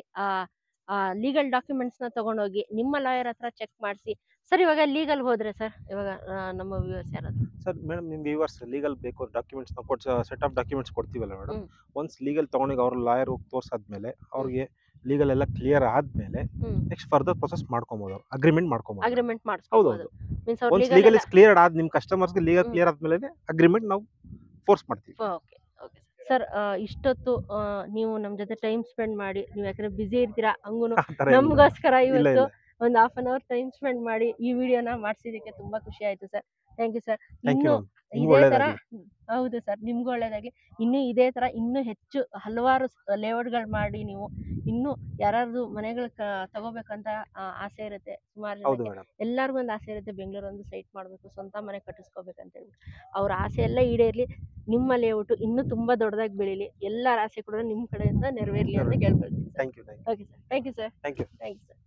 ಲೀಗಲ್ ಡಾಕ್ಯುಮೆಂಟ್ಸ್ನ ತಗೊಂಡೋಗಿ ನಿಮ್ಮ ಲಾಯರ್ ಹತ್ರ ಚೆಕ್ ಮಾಡಿಸಿ ಸರ್ ಇವಾಗ ಲೀಗಲ್ ಹೋದ್ರೆ ಸರ್ ಇವಾಗ ಆ, ನಮ್ಮ ವ್ಯೂವರ್ಸ್ ಯಾರಾದ್ರು ಸರ್ ಮೇಡಮ್ ನಿಮ್ ವ್ಯೂವರ್ಸ್ ಲೀಗಲ್ ಬೇಕು ಡಾಕ್ಯುಮೆಂಟ್ಸ್ ನಾವು ಕೊಡ್ಸ ಸೆಟ್ ಆಫ್ ಡಾಕ್ಯುಮೆಂಟ್ಸ್ ಕೊಡ್ತೀವಲ್ಲ ಮೇಡಮ್ ಹ್ಮ್. ಒನ್ಸ್ ಲೀಗಲ್ ತಗೊಂಡೋಗಿ ಅವ್ರ ಲಾಯರ್ ಹೋಗಿ ತೋರ್ಸಾದ್ಮೇಲೆ ಅವ್ರಿಗೆ ಲೀಗಲ್ ಎಲ್ಲ ಕ್ಲಿಯರ್ ಆದ್ಮೇಲೆ ಹ್ಮ್ ನೆಕ್ಸ್ಟ್ ಫರ್ದರ್ ಪ್ರೊಸೆಸ್ ಮಾಡ್ಕೊಬೋದು ಅಗ್ರಿಮೆಂಟ್ ಮಾಡ್ಕೊಬೋದು ಅಗ್ರಿಮೆಂಟ್ ಹೌದು ಮಾಡಿಸ್ಕೋಬಹುದು ಮೀನ್ಸ್ ಅವ್ರು once legal legal is clear ಆದ್ ನಿಮ್ ಕಸ್ಟಮರ್ಸ್ಗೆ ಲೀಗಲ್ ಹ್ಮ್. ಕ್ಲಿಯರ್ ಆದ್ಮೇಲೆ ಅಗ್ರಿಮೆಂಟ್ ನಾವು ಫೋರ್ಸ್ ಮಾಡ್ತೀವಿ ಓಕೆ ಓಕೆ ಸರ್ ಇಷ್ಟೊತ್ತು ಆ, ನೀವು ನಮ್ಮ ಜೊತೆ ಟೈಮ್ ಸ್ಪೆಂಡ್ ಮಾಡಿ ನೀವು ಯಾಕಂದ್ರೆ ಬಿಸಿ ಇರ್ತೀರಾ ಹಂಗೂ ಆ ಥರ ಏನಿಲ್ಲ. ನಮಗೋಸ್ಕರ ಇಲ್ಲ ಇವತ್ತು ಇಲ್ಲ ಒಂದು half an hour time spend ಮಾಡಿ ಈ ವಿಡಿಯೋನ ಮಾಡಿಸಿದಕ್ಕೆ ತುಂಬಾ ಖುಷಿ ಆಯ್ತು sir thank you sir thank you ಇನ್ನು ನಿಮ್ಗೂ ಇದೇ ತರ ಒಳ್ಳೇದಾಗ್ಲಿ. ಹೌದು ಸರ್ ನಿಮ್ಗೂ ಒಳ್ಳೇದಾಗ್ಲಿ ಇನ್ನು ಇದೇ ತರ ಇನ್ನೂ ಹೆಚ್ಚು ಹಲವಾರು ಲೇಔಟ್ಗಳು ಮಾಡಿ ನೀವು ಇನ್ನೂ ಯಾರಾದ್ರು ಮನೆಗಳು ತಗೋಬೇಕಂತ ಆ, ಆಸೆ ಇರುತ್ತೆ ಸುಮಾರು ಹೌದು ಜನಕ್ಕೆ ಮೇಡಮ್ ಎಲ್ಲರಿಗೂ ಒಂದು ಆಸೆ ಇರುತ್ತೆ ಬೆಂಗಳೂರು ಒಂದು ಸೈಟ್ ಮಾಡಬೇಕು ಸ್ವಂತ ಮನೆ ಕಟ್ಟಿಸ್ಕೋಬೇಕಂತ ಹೇಳ್ಬಿಟ್ಟು ಅವ್ರ ಆಸೆ ಎಲ್ಲ ಈಡೇರ್ಲಿ ನಿಮ್ಮ ಲೇಔಟ್ ಇನ್ನೂ ತುಂಬಾ ದೊಡ್ಡದಾಗಿ ಬೆಳೀಲಿ ಎಲ್ಲರ ಆಸೆ ಕೂಡ ನಿಮ್ಮ ಕಡೆಯಿಂದ ನೆರವೇರ್ಲಿ ಅಂತ ಕೇಳ್ಕೊಳ್ತೀನಿ thank you thank you okay sir thank you sir thank you thank you sir